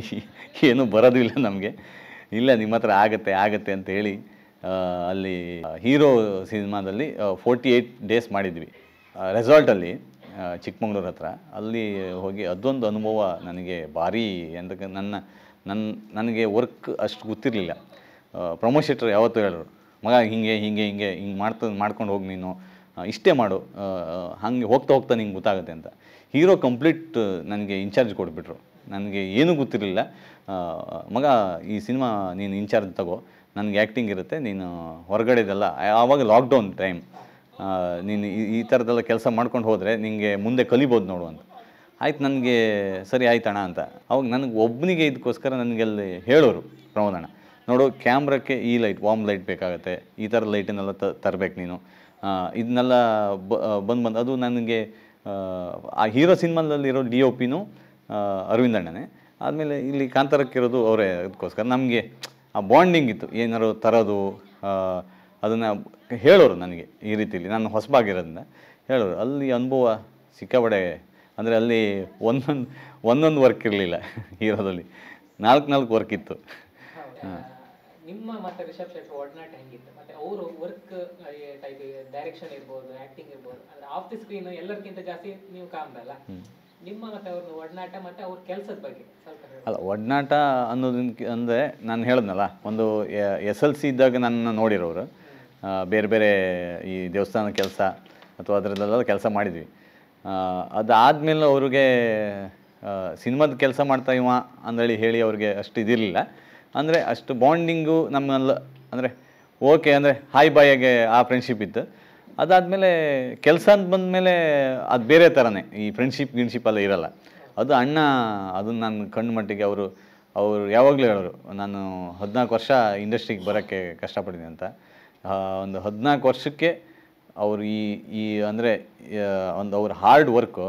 ಏನೂ ಬರೋದು ಇಲ್ಲ ನಮಗೆ ಇಲ್ಲ ನಿಮ್ಮ ಹತ್ರ ಆಗುತ್ತೆ ಆಗುತ್ತೆ ಅಂತ ಹೇಳಿ ಆ, ಅಲ್ಲಿ ಹೀರೋ ಸಿನಿಮಾದಲ್ಲಿ ಫೋರ್ಟಿ ಏಯ್ಟ್ ಡೇಸ್ ಮಾಡಿದ್ವಿ ರೆಸಾರ್ಟಲ್ಲಿ ಚಿಕ್ಕಮಂಗ್ಳೂರು ಹತ್ರ ಅಲ್ಲಿ ಹೋಗಿ ಅದೊಂದು ಅನುಭವ ನನಗೆ ಭಾರಿ ಎಂದಕ್ಕೆ ನನ್ನ ನನ್ನ ನನಗೆ ವರ್ಕ್ ಅಷ್ಟು ಗೊತ್ತಿರಲಿಲ್ಲ ಪ್ರಮೋಷಿಟ್ರು ಯಾವತ್ತೂ ಹೇಳೋರು ಮಗ ಹಿಂಗೆ ಹಿಂಗೆ ಹಿಂಗೆ ಹಿಂಗೆ ಮಾಡ್ತಾ ಮಾಡ್ಕೊಂಡು ಹೋಗಿ ನೀನು ಆ, ಇಷ್ಟೇ ಮಾಡು ಹಾಗೆ ಹೋಗ್ತಾ ಹೋಗ್ತಾ ನಿಂಗೆ ಗೊತ್ತಾಗುತ್ತೆ ಅಂತ ಹೀರೋ ಕಂಪ್ಲೀಟ್ ನನಗೆ ಇನ್ಚಾರ್ಜ್ ಕೊಟ್ಬಿಟ್ರು ನನಗೆ ಏನೂ ಗೊತ್ತಿರಲಿಲ್ಲ ಆ, ಮಗ ಈ ಸಿನಿಮಾ ನೀನು ಇನ್ಚಾರ್ಜ್ ತಗೋ ನನಗೆ ಆ್ಯಕ್ಟಿಂಗ್ ಇರುತ್ತೆ ನೀನು ಹೊರಗಡೆದೆಲ್ಲ ಆವಾಗ ಲಾಕ್ಡೌನ್ ಟೈಮ್ ನೀನು ಈ- ಈ ಥರದ್ದೆಲ್ಲ ಕೆಲಸ ಮಾಡ್ಕೊಂಡು ಹೋದರೆ ನಿನಗೆ ಮುಂದೆ ಕಲಿಬೋದು ನೋಡು ಅಂತ ಆಯ್ತು ನನಗೆ ಸರಿ ಆಯ್ತಣ್ಣ ಅಂತ ಅವಾಗ ನನಗೆ ಒಬ್ಬನಿಗೆ ಇದಕ್ಕೋಸ್ಕರ ನನಗೆ ಅಲ್ಲಿ ಹೇಳೋರು ಪ್ರಮೋದಣ್ಣ ನೋಡು ಕ್ಯಾಮ್ರಕ್ಕೆ ಈ ಲೈಟ್ ವಾಮ್ ಲೈಟ್ ಬೇಕಾಗುತ್ತೆ ಈ ಥರ ಲೈಟನ್ನೆಲ್ಲ ತ ತರಬೇಕು ನೀನು ಆ, ಇದನ್ನೆಲ್ಲ ಬ ಬಂದು ಬಂದು ಅದು ನನಗೆ ಆ, ಆ ಹೀರೋ ಸಿನಿಮಾದಲ್ಲಿರೋ ಡಿ ಒ ಪಿನೂ ಅರವಿಂದ್ ಅಣ್ಣನೇ ಆದಮೇಲೆ ಇಲ್ಲಿ ಕಾಂತಾರಕ್ಕಿರೋದು ಅವರೇ ಅದಕ್ಕೋಸ್ಕರ ನಮಗೆ ಆ ಬಾಂಡಿಂಗ್ ಇತ್ತು ಏನಾರು ತರೋದು ಅದನ್ನು ಹೇಳೋರು ನನಗೆ ಈ ರೀತಿಲಿ ನಾನು ಹೊಸಬಾಗಿರೋದ್ರಿಂದ ಹೇಳೋರು ಅಲ್ಲಿ ಅನುಭವ ಸಿಕ್ಕಾಬಡೆ ಅಂದರೆ ಅಲ್ಲಿ ಒಂದೊಂದು ಒಂದೊಂದು ವರ್ಕ್ ಇರಲಿಲ್ಲ ಹೀರೋದಲ್ಲಿ ನಾಲ್ಕು ನಾಲ್ಕು ವರ್ಕ್ ಇತ್ತು ಹೌದಾ? ನಿಮ್ಮ ಮತ್ತೆ ರಿಷಬ್ ಶೆಟ್ಟಿ ಒಡನಾಟ ಹೆಂಗಿತ್ತು ಮತ್ತೆ ಅವರು ವರ್ಕ್ ಟೈಪ್ ಡೈರೆಕ್ಷನ್ ಇರ್ಬೋದು ಆಕ್ಟಿಂಗ್ ಇರ್ಬೋದು ಅಂದ್ರೆ ಆಫ್ ದಿ ಸ್ಕ್ರೀನ್ ಎಲ್ಲರಿಗಿಂತ ಜಾಸ್ತಿ ನೀವು ಕಾಮ್ದಲ್ಲ ನಿಮ್ಮ ಮತ್ತೆ ಅವ್ರ ಒಡನಾಟ ಮತ್ತೆ ಅವ್ರ ಕೆಲಸದ ಬಗ್ಗೆ ಸ್ವಲ್ಪ ಹೇಳಿ ಅಲ್ಲ ಒಡನಾಟ ಅನ್ನೋದನ್ನ ಅಂದರೆ ನಾನು ಹೇಳಿದ್ನಲ್ಲ ಒಂದು ಎಸ್ ಎಲ್ ಸಿ ಇದ್ದಾಗ ನನ್ನ ನೋಡಿರೋರು ಆ, ಬೇರೆ ಬೇರೆ ಈ ದೇವಸ್ಥಾನ ಕೆಲಸ ಅಥವಾ ಅದರಲ್ಲೆಲ್ಲ ಕೆಲಸ ಮಾಡಿದ್ವಿ ಅದಾದಮೇಲೆ ಅವ್ರಿಗೆ ಸಿನಿಮಾದ ಕೆಲಸ ಮಾಡ್ತಾ ಇವ ಅಂದೇಳಿ ಹೇಳಿ ಅವ್ರಿಗೆ ಅಷ್ಟು ಇದಿರಲಿಲ್ಲ ಅಂದರೆ ಅಷ್ಟು ಬಾಂಡಿಂಗು ನಮ್ಮಲ್ಲ ಅಂದರೆ ಓಕೆ ಅಂದರೆ ಹಾಯ್ ಬಾಯಾಗೆ ಆ ಫ್ರೆಂಡ್ಶಿಪ್ ಇತ್ತು ಅದಾದಮೇಲೆ ಕೆಲಸ ಅಂತ ಬಂದಮೇಲೆ ಅದು ಬೇರೆ ಥರನೇ ಈ ಫ್ರೆಂಡ್ಶಿಪ್ ಗಿನ್ಶಿಪ್ ಎಲ್ಲ ಇರಲ್ಲ ಅದು ಅಣ್ಣ ಅದನ್ನು ನಾನು ಕಣ್ಣು ಮಟ್ಟಿಗೆ ಅವರು ಅವರು ಯಾವಾಗಲೂ ಹೇಳೋರು ನಾನು ಹದಿನಾಲ್ಕು ವರ್ಷ ಇಂಡಸ್ಟ್ರಿಗೆ ಬರೋಕ್ಕೆ ಕಷ್ಟಪಟ್ಟಿದ್ದೀನಿ ಅಂತ ಆ, ಒಂದು ಹದಿನಾಲ್ಕು ವರ್ಷಕ್ಕೆ ಅವರು ಈ ಈ ಅಂದರೆ ಒಂದು ಅವ್ರ ಹಾರ್ಡ್ ವರ್ಕು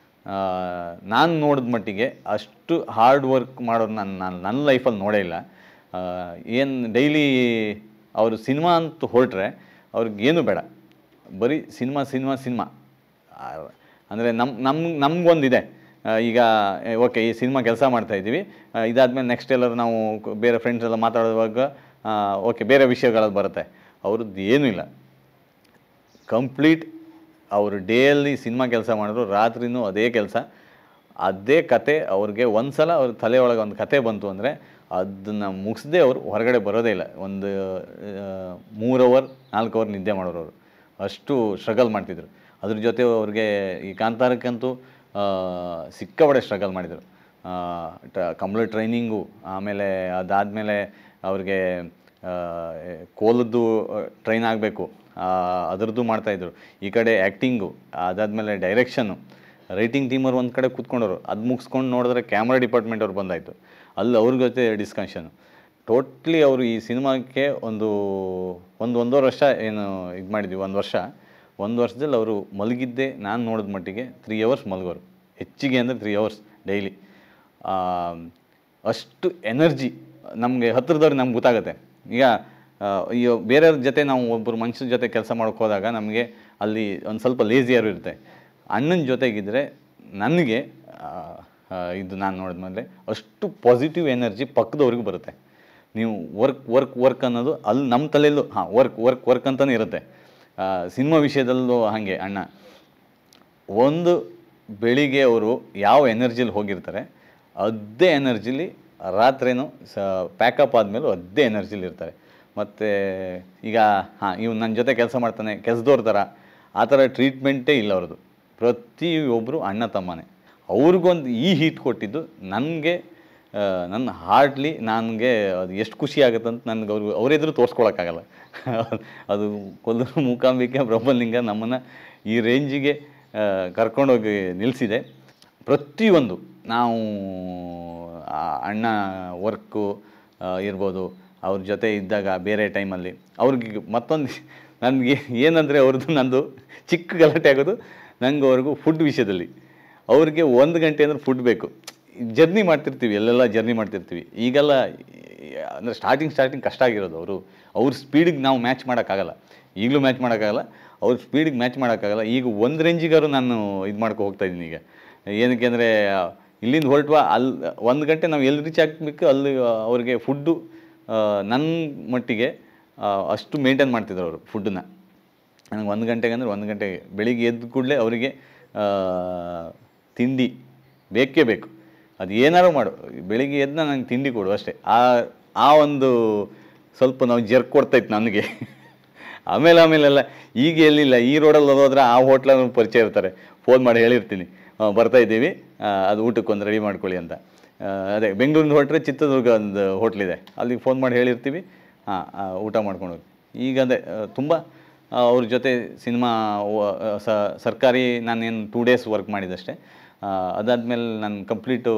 ನಾನು ನೋಡಿದ ಮಟ್ಟಿಗೆ ಅಷ್ಟು ಹಾರ್ಡ್ ವರ್ಕ್ ಮಾಡೋರು ನಾನು ನಾನು ನನ್ನ ಲೈಫಲ್ಲಿ ನೋಡೇ ಇಲ್ಲ ಏನು ಡೈಲಿ ಅವರು ಸಿನಿಮಾ ಅಂತ ಹೊರಟ್ರೆ ಅವ್ರಿಗೆ ಏನು ಬೇಡ ಬರೀ ಸಿನಿಮಾ ಸಿನಿಮಾ ಸಿನಿಮಾ ಅಂದರೆ ನಮ್ಮ ನಮ್ ನಮಗೊಂದಿದೆ ಈಗ ಓಕೆ ಈ ಸಿನಿಮಾ ಕೆಲಸ ಮಾಡ್ತಾ ಇದ್ದೀವಿ ಇದಾದಮೇಲೆ ನೆಕ್ಸ್ಟ್ ಎಲ್ಲರೂ ನಾವು ಕ- ಬೇರೆ ಫ್ರೆಂಡ್ಸ್ ಎಲ್ಲ ಮಾತಾಡುವಾಗ ಓಕೆ ಬೇರೆ ವಿಷಯಗಳಲ್ಲಿ ಬರುತ್ತೆ ಅವ್ರದ್ದು ಏನೂ ಇಲ್ಲ ಕಂಪ್ಲೀಟ್ ಅವರು ಡೇಯಲ್ಲಿ ಸಿನಿಮಾ ಕೆಲಸ ಮಾಡಿದ್ರು ರಾತ್ರಿನೂ ಅದೇ ಕೆಲಸ ಅದೇ ಕತೆ ಅವ್ರಿಗೆ ಒಂದು ಸಲ ಅವ್ರ ತಲೆ ಒಳಗೆ ಒಂದು ಕತೆ ಬಂತು ಅಂದರೆ ಅದನ್ನು ಮುಗಿಸ್ದೆ ಅವರು ಹೊರಗಡೆ ಬರೋದೇ ಇಲ್ಲ ಒಂದು ಮೂರು ಅವರ್ ನಾಲ್ಕು ಅವರ್ ನಿದ್ದೆ ಮಾಡೋರು ಅವರು ಅಷ್ಟು ಸ್ಟ್ರಗಲ್ ಮಾಡ್ತಿದ್ರು ಅದ್ರ ಜೊತೆ ಅವ್ರಿಗೆ ಈ ಕಾಂತಾರಕ್ಕಂತೂ ಆ, ಸಿಕ್ಕಾಪಟ್ಟೆ ಸ್ಟ್ರಗಲ್ ಮಾಡಿದರು ಕಂಪ್ಲೀಟ್ ಟ್ರೈನಿಂಗು ಆಮೇಲೆ ಅದಾದಮೇಲೆ ಅವ್ರಿಗೆ ಆ, ಕೋಲದ್ದು ಟ್ರೈನ್ ಆಗಬೇಕು ಅದರದ್ದು ಮಾಡ್ತಾಯಿದ್ರು ಈ ಕಡೆ ಆ್ಯಕ್ಟಿಂಗು ಅದಾದಮೇಲೆ ಡೈರೆಕ್ಷನ್ನು ರೈಟಿಂಗ್ ಟೀಮವ್ರು ಒಂದು ಕಡೆ ಕೂತ್ಕೊಂಡವರು ಅದು ಮುಗಿಸ್ಕೊಂಡು ನೋಡಿದ್ರೆ ಕ್ಯಾಮ್ರಾ ಡಿಪಾರ್ಟ್ಮೆಂಟ್ ಅವ್ರು ಬಂದಾಯಿತು ಅಲ್ಲಿ ಅವ್ರ ಜೊತೆ ಡಿಸ್ಕಷನು ಟೋಟ್ಲಿ ಅವರು ಈ ಸಿನಿಮಾಕ್ಕೆ ಒಂದು ಒಂದು ಒಂದೂವರೆ ವರ್ಷ ಏನು ಇದು ಮಾಡಿದ್ವಿ ಒಂದು ವರ್ಷ ಒಂದು ವರ್ಷದಲ್ಲಿ ಅವರು ಮಲಗಿದ್ದೆ ನಾನು ನೋಡಿದ ಮಟ್ಟಿಗೆ ತ್ರೀ ಅವರ್ಸ್ ಮಲಗೋರು ಹೆಚ್ಚಿಗೆ ಅಂದರೆ ತ್ರೀ ಅವರ್ಸ್ ಡೈಲಿ ಅಷ್ಟು ಎನರ್ಜಿ ನಮಗೆ ಹತ್ತಿರದವ್ರಿಗೆ ನಮ್ಗೆ ಗೊತ್ತಾಗುತ್ತೆ ಈಗ ಆ, ಅಯ್ಯೋ ಬೇರೆಯವ್ರ ಜೊತೆ ನಾವು ಒಬ್ಬರು ಮನುಷ್ಯನ ಜೊತೆ ಕೆಲಸ ಮಾಡೋಕೆ ಹೋದಾಗ ನಮಗೆ ಅಲ್ಲಿ ಒಂದು ಸ್ವಲ್ಪ ಲೇಸಿಯರು ಇರುತ್ತೆ ಅಣ್ಣನ ಜೊತೆಗಿದ್ದರೆ ನನಗೆ ಆ, ಆ, ಇದು ನಾನು ನೋಡಿದ್ಮೇಲೆ ಅಷ್ಟು ಪಾಸಿಟಿವ್ ಎನರ್ಜಿ ಪಕ್ಕದವ್ರಿಗೆ ಬರುತ್ತೆ ನೀವು ವರ್ಕ್ ವರ್ಕ್ ವರ್ಕ್ ಅನ್ನೋದು ಅಲ್ಲಿ ನಮ್ಮ ತಲೆಯಲ್ಲೂ ಹಾಂ ವರ್ಕ್ ವರ್ಕ್ ವರ್ಕ್ ಅಂತಲೇ ಇರುತ್ತೆ ಸಿನಿಮಾ ವಿಷಯದಲ್ಲೂ ಹಾಗೆ ಅಣ್ಣ ಒಂದು ಬೆಳಿಗ್ಗೆ ಅವರು ಯಾವ ಎನರ್ಜಿಲಿ ಹೋಗಿರ್ತಾರೆ ಅದೇ ಎನರ್ಜಿಲಿ ರಾತ್ರಿನೂ ಸ ಪ್ಯಾಕಪ್ ಆದಮೇಲೂ ಅದೇ ಎನರ್ಜಿಲಿ ಇರ್ತಾರೆ ಮತ್ತು ಈಗ ಹಾಂ ಇವ್ನು ನನ್ನ ಜೊತೆ ಕೆಲಸ ಮಾಡ್ತಾನೆ ಕೆಲಸದವ್ರ ಥರ ಆ ಥರ ಟ್ರೀಟ್ಮೆಂಟೇ ಇಲ್ಲ ಅವ್ರದ್ದು ಪ್ರತಿಯೊಬ್ಬರು ಅಣ್ಣ ತಮ್ಮನೇ ಅವ್ರಿಗೊಂದು ಈ ಹೀಟ್ ಕೊಟ್ಟಿದ್ದು ನನಗೆ ನನ್ನ ಹಾರ್ಡ್ಲಿ ನನಗೆ ಅದು ಎಷ್ಟು ಖುಷಿ ಆಗುತ್ತೆ ಅಂತ ನನಗೆ ಅವ್ರು ಅವರೆದುರು ತೋರಿಸ್ಕೊಳಕ್ಕಾಗಲ್ಲ ಅದು ಕೊಲ್ಲೂರು ಮೂಕಾಂಬಿಕೆ ಬ್ರಹ್ಮಲಿಂಗ ನಮ್ಮನ್ನು ಈ ರೇಂಜಿಗೆ ಕರ್ಕೊಂಡೋಗಿ ನಿಲ್ಲಿಸಿದೆ ಪ್ರತಿಯೊಂದು ನಾವು ಆ ಅಣ್ಣ ವರ್ಕು ಇರ್ಬೋದು ಅವ್ರ ಜೊತೆ ಇದ್ದಾಗ ಬೇರೆ ಟೈಮಲ್ಲಿ ಅವ್ರಿಗೆ ಮತ್ತೊಂದು ನನಗೆ ಏನಂದರೆ ಅವ್ರದ್ದು ನಂದು ಚಿಕ್ಕ ಗಲಾಟೆ ಆಗೋದು ನಂಗೆ ಅವ್ರಿಗೂ ಫುಡ್ ವಿಷಯದಲ್ಲಿ ಅವ್ರಿಗೆ ಒಂದು ಗಂಟೆ ಅಂದ್ರೆ ಫುಡ್ ಬೇಕು ಜರ್ನಿ ಮಾಡ್ತಿರ್ತೀವಿ ಎಲ್ಲೆಲ್ಲ ಜರ್ನಿ ಮಾಡ್ತಿರ್ತೀವಿ ಈಗೆಲ್ಲ ಅಂದರೆ ಸ್ಟಾರ್ಟಿಂಗ್ ಸ್ಟಾರ್ಟಿಂಗ್ ಕಷ್ಟ ಆಗಿರೋದು ಅವರು ಅವ್ರ ಸ್ಪೀಡಿಗೆ ನಾವು ಮ್ಯಾಚ್ ಮಾಡೋಕ್ಕಾಗಲ್ಲ ಈಗಲೂ ಮ್ಯಾಚ್ ಮಾಡೋಕ್ಕಾಗಲ್ಲ ಅವ್ರ ಸ್ಪೀಡಿಗೆ ಮ್ಯಾಚ್ ಮಾಡೋಕ್ಕಾಗಲ್ಲ ಈಗ ಒಂದು ರೇಂಜಿಗಾರು ನಾನು ಇದು ಮಾಡ್ಕೊ ಹೋಗ್ತಾ ಇದ್ದೀನಿ ಈಗ ಏನಕ್ಕೆ ಅಂದರೆ ಇಲ್ಲಿಂದ ಹೊರಟುವ ಅಲ್ಲಿ ಒಂದು ಗಂಟೆ ನಾವು ಎಲ್ಲಿ ರೀಚ್ ಆಗಬೇಕು ಅಲ್ಲಿ ಅವ್ರಿಗೆ ಫುಡ್ಡು ನನ್ನ ಮಟ್ಟಿಗೆ ಆ, ಅಷ್ಟು ಮೇಂಟೈನ್ ಮಾಡ್ತಿದ್ರು ಅವರು ಫುಡ್ಡನ್ನ ನನಗೆ ಒಂದು ಗಂಟೆಗೆ ಅಂದರೆ ಒಂದು ಗಂಟೆಗೆ ಬೆಳಿಗ್ಗೆ ಎದ್ದ ಕೂಡಲೇ ಅವರಿಗೆ ತಿಂಡಿ ಬೇಕೇ ಬೇಕು ಅದು ಏನಾರು ಮಾಡು ಬೆಳಿಗ್ಗೆ ಎದ್ದು ನನಗೆ ತಿಂಡಿ ಕೊಡು ಅಷ್ಟೇ ಆ ಆ ಒಂದು ಸ್ವಲ್ಪ ನಾವು ಜರ್ಕ್ ಕೊಡ್ತಾಯಿತ್ತು ನನಗೆ ಆಮೇಲೆ ಆಮೇಲೆಲ್ಲ ಈಗ ಎಲ್ಲಿಲ್ಲ ಈ ರೋಡಲ್ಲಿ ಹೋದ್ರೆ ಆ ಹೋಟ್ಲಲ್ಲಿ ಪರಿಚಯ ಇರ್ತಾರೆ ಫೋನ್ ಮಾಡಿ ಹೇಳಿರ್ತೀನಿ ಆ, ಬರ್ತಾ ಇದ್ದೀವಿ ಆ, ಅದು ಊಟಕ್ಕೆ ಒಂದು ರೆಡಿ ಮಾಡ್ಕೊಳ್ಳಿ ಅಂತ ಆ, ಅದೇ ಬೆಂಗಳೂರಿಂದ ಹೊರಟ್ರೆ ಚಿತ್ರದುರ್ಗ ಒಂದು ಹೋಟ್ಲಿದೆ ಅಲ್ಲಿಗೆ ಫೋನ್ ಮಾಡಿ ಹೇಳಿರ್ತೀವಿ ಹಾಂ ಊಟ ಮಾಡ್ಕೊಂಡು ಹೋಗಿ ಈಗ ಅದೇ ತುಂಬ ಅವ್ರ ಜೊತೆ ಸಿನಿಮಾ ಸರ್ಕಾರಿ ನಾನೇನು ಟೂ ಡೇಸ್ ವರ್ಕ್ ಮಾಡಿದಷ್ಟೇ ಅದಾದಮೇಲೆ ನಾನು ಕಂಪ್ಲೀಟು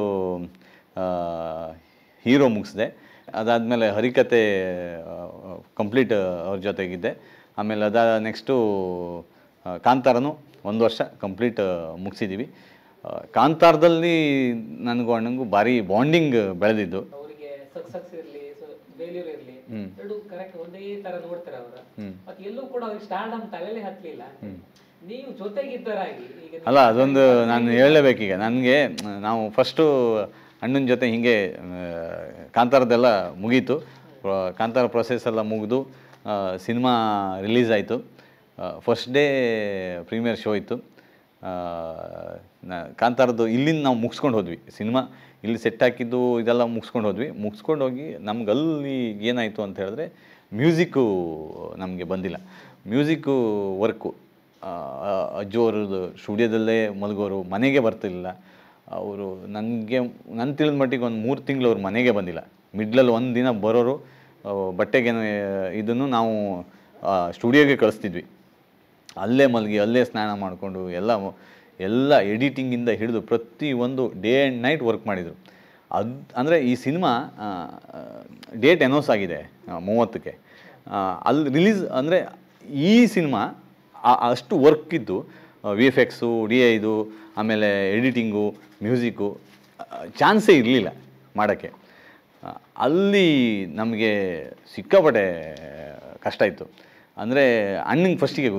ಹೀರೋ ಮುಗಿಸಿದೆ ಅದಾದಮೇಲೆ ಹರಿಕತೆ ಕಂಪ್ಲೀಟ್ ಅವ್ರ ಜೊತೆಗಿದ್ದೆ ಆಮೇಲೆ ಅದಾದ ನೆಕ್ಸ್ಟು ಕಾಂತಾರನು ಒಂದು ವರ್ಷ ಕಂಪ್ಲೀಟ್ ಮುಗಿಸಿದ್ದೀವಿ ಕಾಂತಾರದಲ್ಲಿ ನನಗೂ ಅಣ್ಣಂಗೂ ಭಾರಿ ಬಾಂಡಿಂಗ್ ಬೆಳೆದಿದ್ದು ಅವರಿಗೆ ಸಕ್ಸಸ್ ಇರ್ಲಿ ಫೇಲ್ಯೂರ್ ಇರ್ಲಿ ಎರಡು ಕರೆಕ್ಟ್ ಒಂದೇ ತರ ನೋಡ್ತಾರೆ ಅವ್ರ ಮತ್ತೆ ಎಲ್ಲೂ ಕೂಡ ಅವ್ರಿಗೆ ಸ್ಟಾರ್ಡಮ್ ತಲೆಲೆ ಹತ್ಲಿಲ್ಲ ನೀವು ಜೊತೆಗಿದ್ದರಾಗಿ ಈಗ ನೀವು- ಅಲ್ಲ ಅದೊಂದು ನಾನು ಹೇಳಲೇಬೇಕೀಗ ನನಗೆ ನಾವು ಫಸ್ಟು ಅಣ್ಣನ ಜೊತೆ ಹೀಗೆ ಆ, ಕಾಂತಾರದೆಲ್ಲ ಮುಗೀತು ಪ್ರ- ಕಾಂತಾರ ಪ್ರೊಸೆಸ್ ಎಲ್ಲ ಮುಗಿದು ಸಿನಿಮಾ ರಿಲೀಸ್ ಆಯಿತು ಫಸ್ಟ್ ಡೇ ಪ್ರೀಮಿಯರ್ ಶೋ ಇತ್ತು ಆ, ನ- ಕಾಂತಾರದ್ದು ಇಲ್ಲಿಂದ ನಾವು ಮುಗಿಸ್ಕೊಂಡು ಹೋದ್ವಿ ಸಿನಿಮಾ ಇಲ್ಲಿ ಸೆಟ್ ಹಾಕಿದ್ದು ಇದೆಲ್ಲ ಮುಗಿಸ್ಕೊಂಡು ಹೋದ್ವಿ ಮುಗಿಸ್ಕೊಂಡು ಹೋಗಿ ನಮ್ಗೆ ಅಲ್ಲಿ ಏನಾಯಿತು ಅಂತ ಹೇಳಿದ್ರೆ ಮ್ಯೂಸಿಕ್ಕು ನಮಗೆ ಬಂದಿಲ್ಲ ಮ್ಯೂಸಿಕ್ಕು ವರ್ಕು ಅಜ್ಜು ಅವ್ರದ್ದು ಸ್ಟುಡಿಯೋದಲ್ಲೇ ಮಲಗೋರು ಮನೆಗೆ ಬರ್ತಿರ್ಲಿಲ್ಲ ಅವರು ನನಗೆ ನನ್ನ ತಿಳಿದ ಮಟ್ಟಿಗೆ ಒಂದು ಮೂರು ತಿಂಗಳು ಅವ್ರ ಮನೆಗೆ ಬಂದಿಲ್ಲ ಮಿಡ್ಲಲ್ಲಿ ಒಂದು ದಿನ ಬರೋರು ಆ, ಬಟ್ಟೆಗೆ ಇದನ್ನು ನಾವು ಸ್ಟುಡಿಯೋಗೆ ಕಳಿಸ್ತಿದ್ವಿ ಅಲ್ಲೇ ಮಲಗಿ ಅಲ್ಲೇ ಸ್ನಾನ ಮಾಡಿಕೊಂಡು ಎಲ್ಲ ಮ- ಎಲ್ಲ ಎಡಿಟಿಂಗಿಂದ ಹಿಡಿದು ಪ್ರತಿಯೊಂದು ಡೇ ಆ್ಯಂಡ್ ನೈಟ್ ವರ್ಕ್ ಮಾಡಿದರು ಅದು ಅಂದರೆ ಈ ಸಿನಿಮಾ ಡೇಟ್ ಅನೌನ್ಸ್ ಆಗಿದೆ ಆ, ಮೂವತ್ತಕ್ಕೆ ಆ, ಅಲ್ಲಿ ರಿಲೀಸ್ ಅಂದರೆ ಈ ಸಿನಿಮಾ ಅಷ್ಟು ವರ್ಕ್ ಇದ್ದು ವಿ ಎಫ್ ಎಕ್ಸು ಡಿ ಐದು ಆಮೇಲೆ ಎಡಿಟಿಂಗು ಮ್ಯೂಸಿಕ್ಕು ಚಾನ್ಸೇ ಇರಲಿಲ್ಲ ಮಾಡೋಕ್ಕೆ ಆ, ಅಲ್ಲಿ ನಮಗೆ ಸಿಕ್ಕಾಪಟ್ಟೆ ಕಷ್ಟ ಇತ್ತು ಅಂದರೆ ಅಣ್ಣಂಗೆ ಫಸ್ಟಿಗೆ ಗೊತ್ತು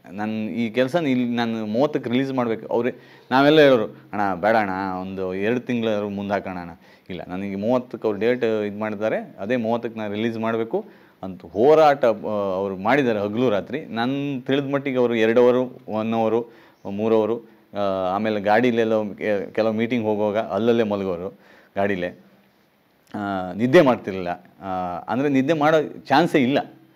ನನ್ನ ಈ ಕೆಲಸ ಇಲ್ಲಿ ನಾನು ಮೂವತ್ತಕ್ಕೆ ರಿಲೀಸ್ ಮಾಡಬೇಕು ಅವರೇ ನಾವೆಲ್ಲ ಹೇಳೋರು ಅಣ್ಣ ಬೇಡ ಅಣ್ಣ ಒಂದು ಎರಡು ತಿಂಗಳು ಮುಂದೆ ಹಾಕೋಣ ಅಣ್ಣ ಇಲ್ಲ ನನಗೆ ಮೂವತ್ತಕ್ಕೆ ಅವ್ರು ಡೇಟ್ ಇದು ಮಾಡಿದ್ದಾರೆ ಅದೇ ಮೂವತ್ತಕ್ಕೆ ನಾನು ರಿಲೀಸ್ ಮಾಡಬೇಕು ಅಂತ ಹೋರಾಟ ಆ, ಅವ್ರು ಮಾಡಿದ್ದಾರೆ ಹಗಲು ರಾತ್ರಿ ನನ್ನ ತಿಳಿದ ಮಟ್ಟಿಗೆ ಅವರು ಎರಡು ಅವರು ಒನ್ ಅವರು ಮೂರು ಅವರು ಆ, ಆಮೇಲೆ ಗಾಡೀಲೆಲ್ಲ ಕೆ- ಕೆಲವು ಮೀಟಿಂಗ್ ಹೋಗುವಾಗ ಅಲ್ಲಲ್ಲೇ ಮಲಗೋರು ಗಾಡೀಲೇ ಆ, ನಿದ್ದೆ ಮಾಡ್ತಿರ್ಲಿಲ್ಲ ಅಂದರೆ ನಿದ್ದೆ ಮಾಡೋ ಚಾನ್ಸೇ ಇಲ್ಲ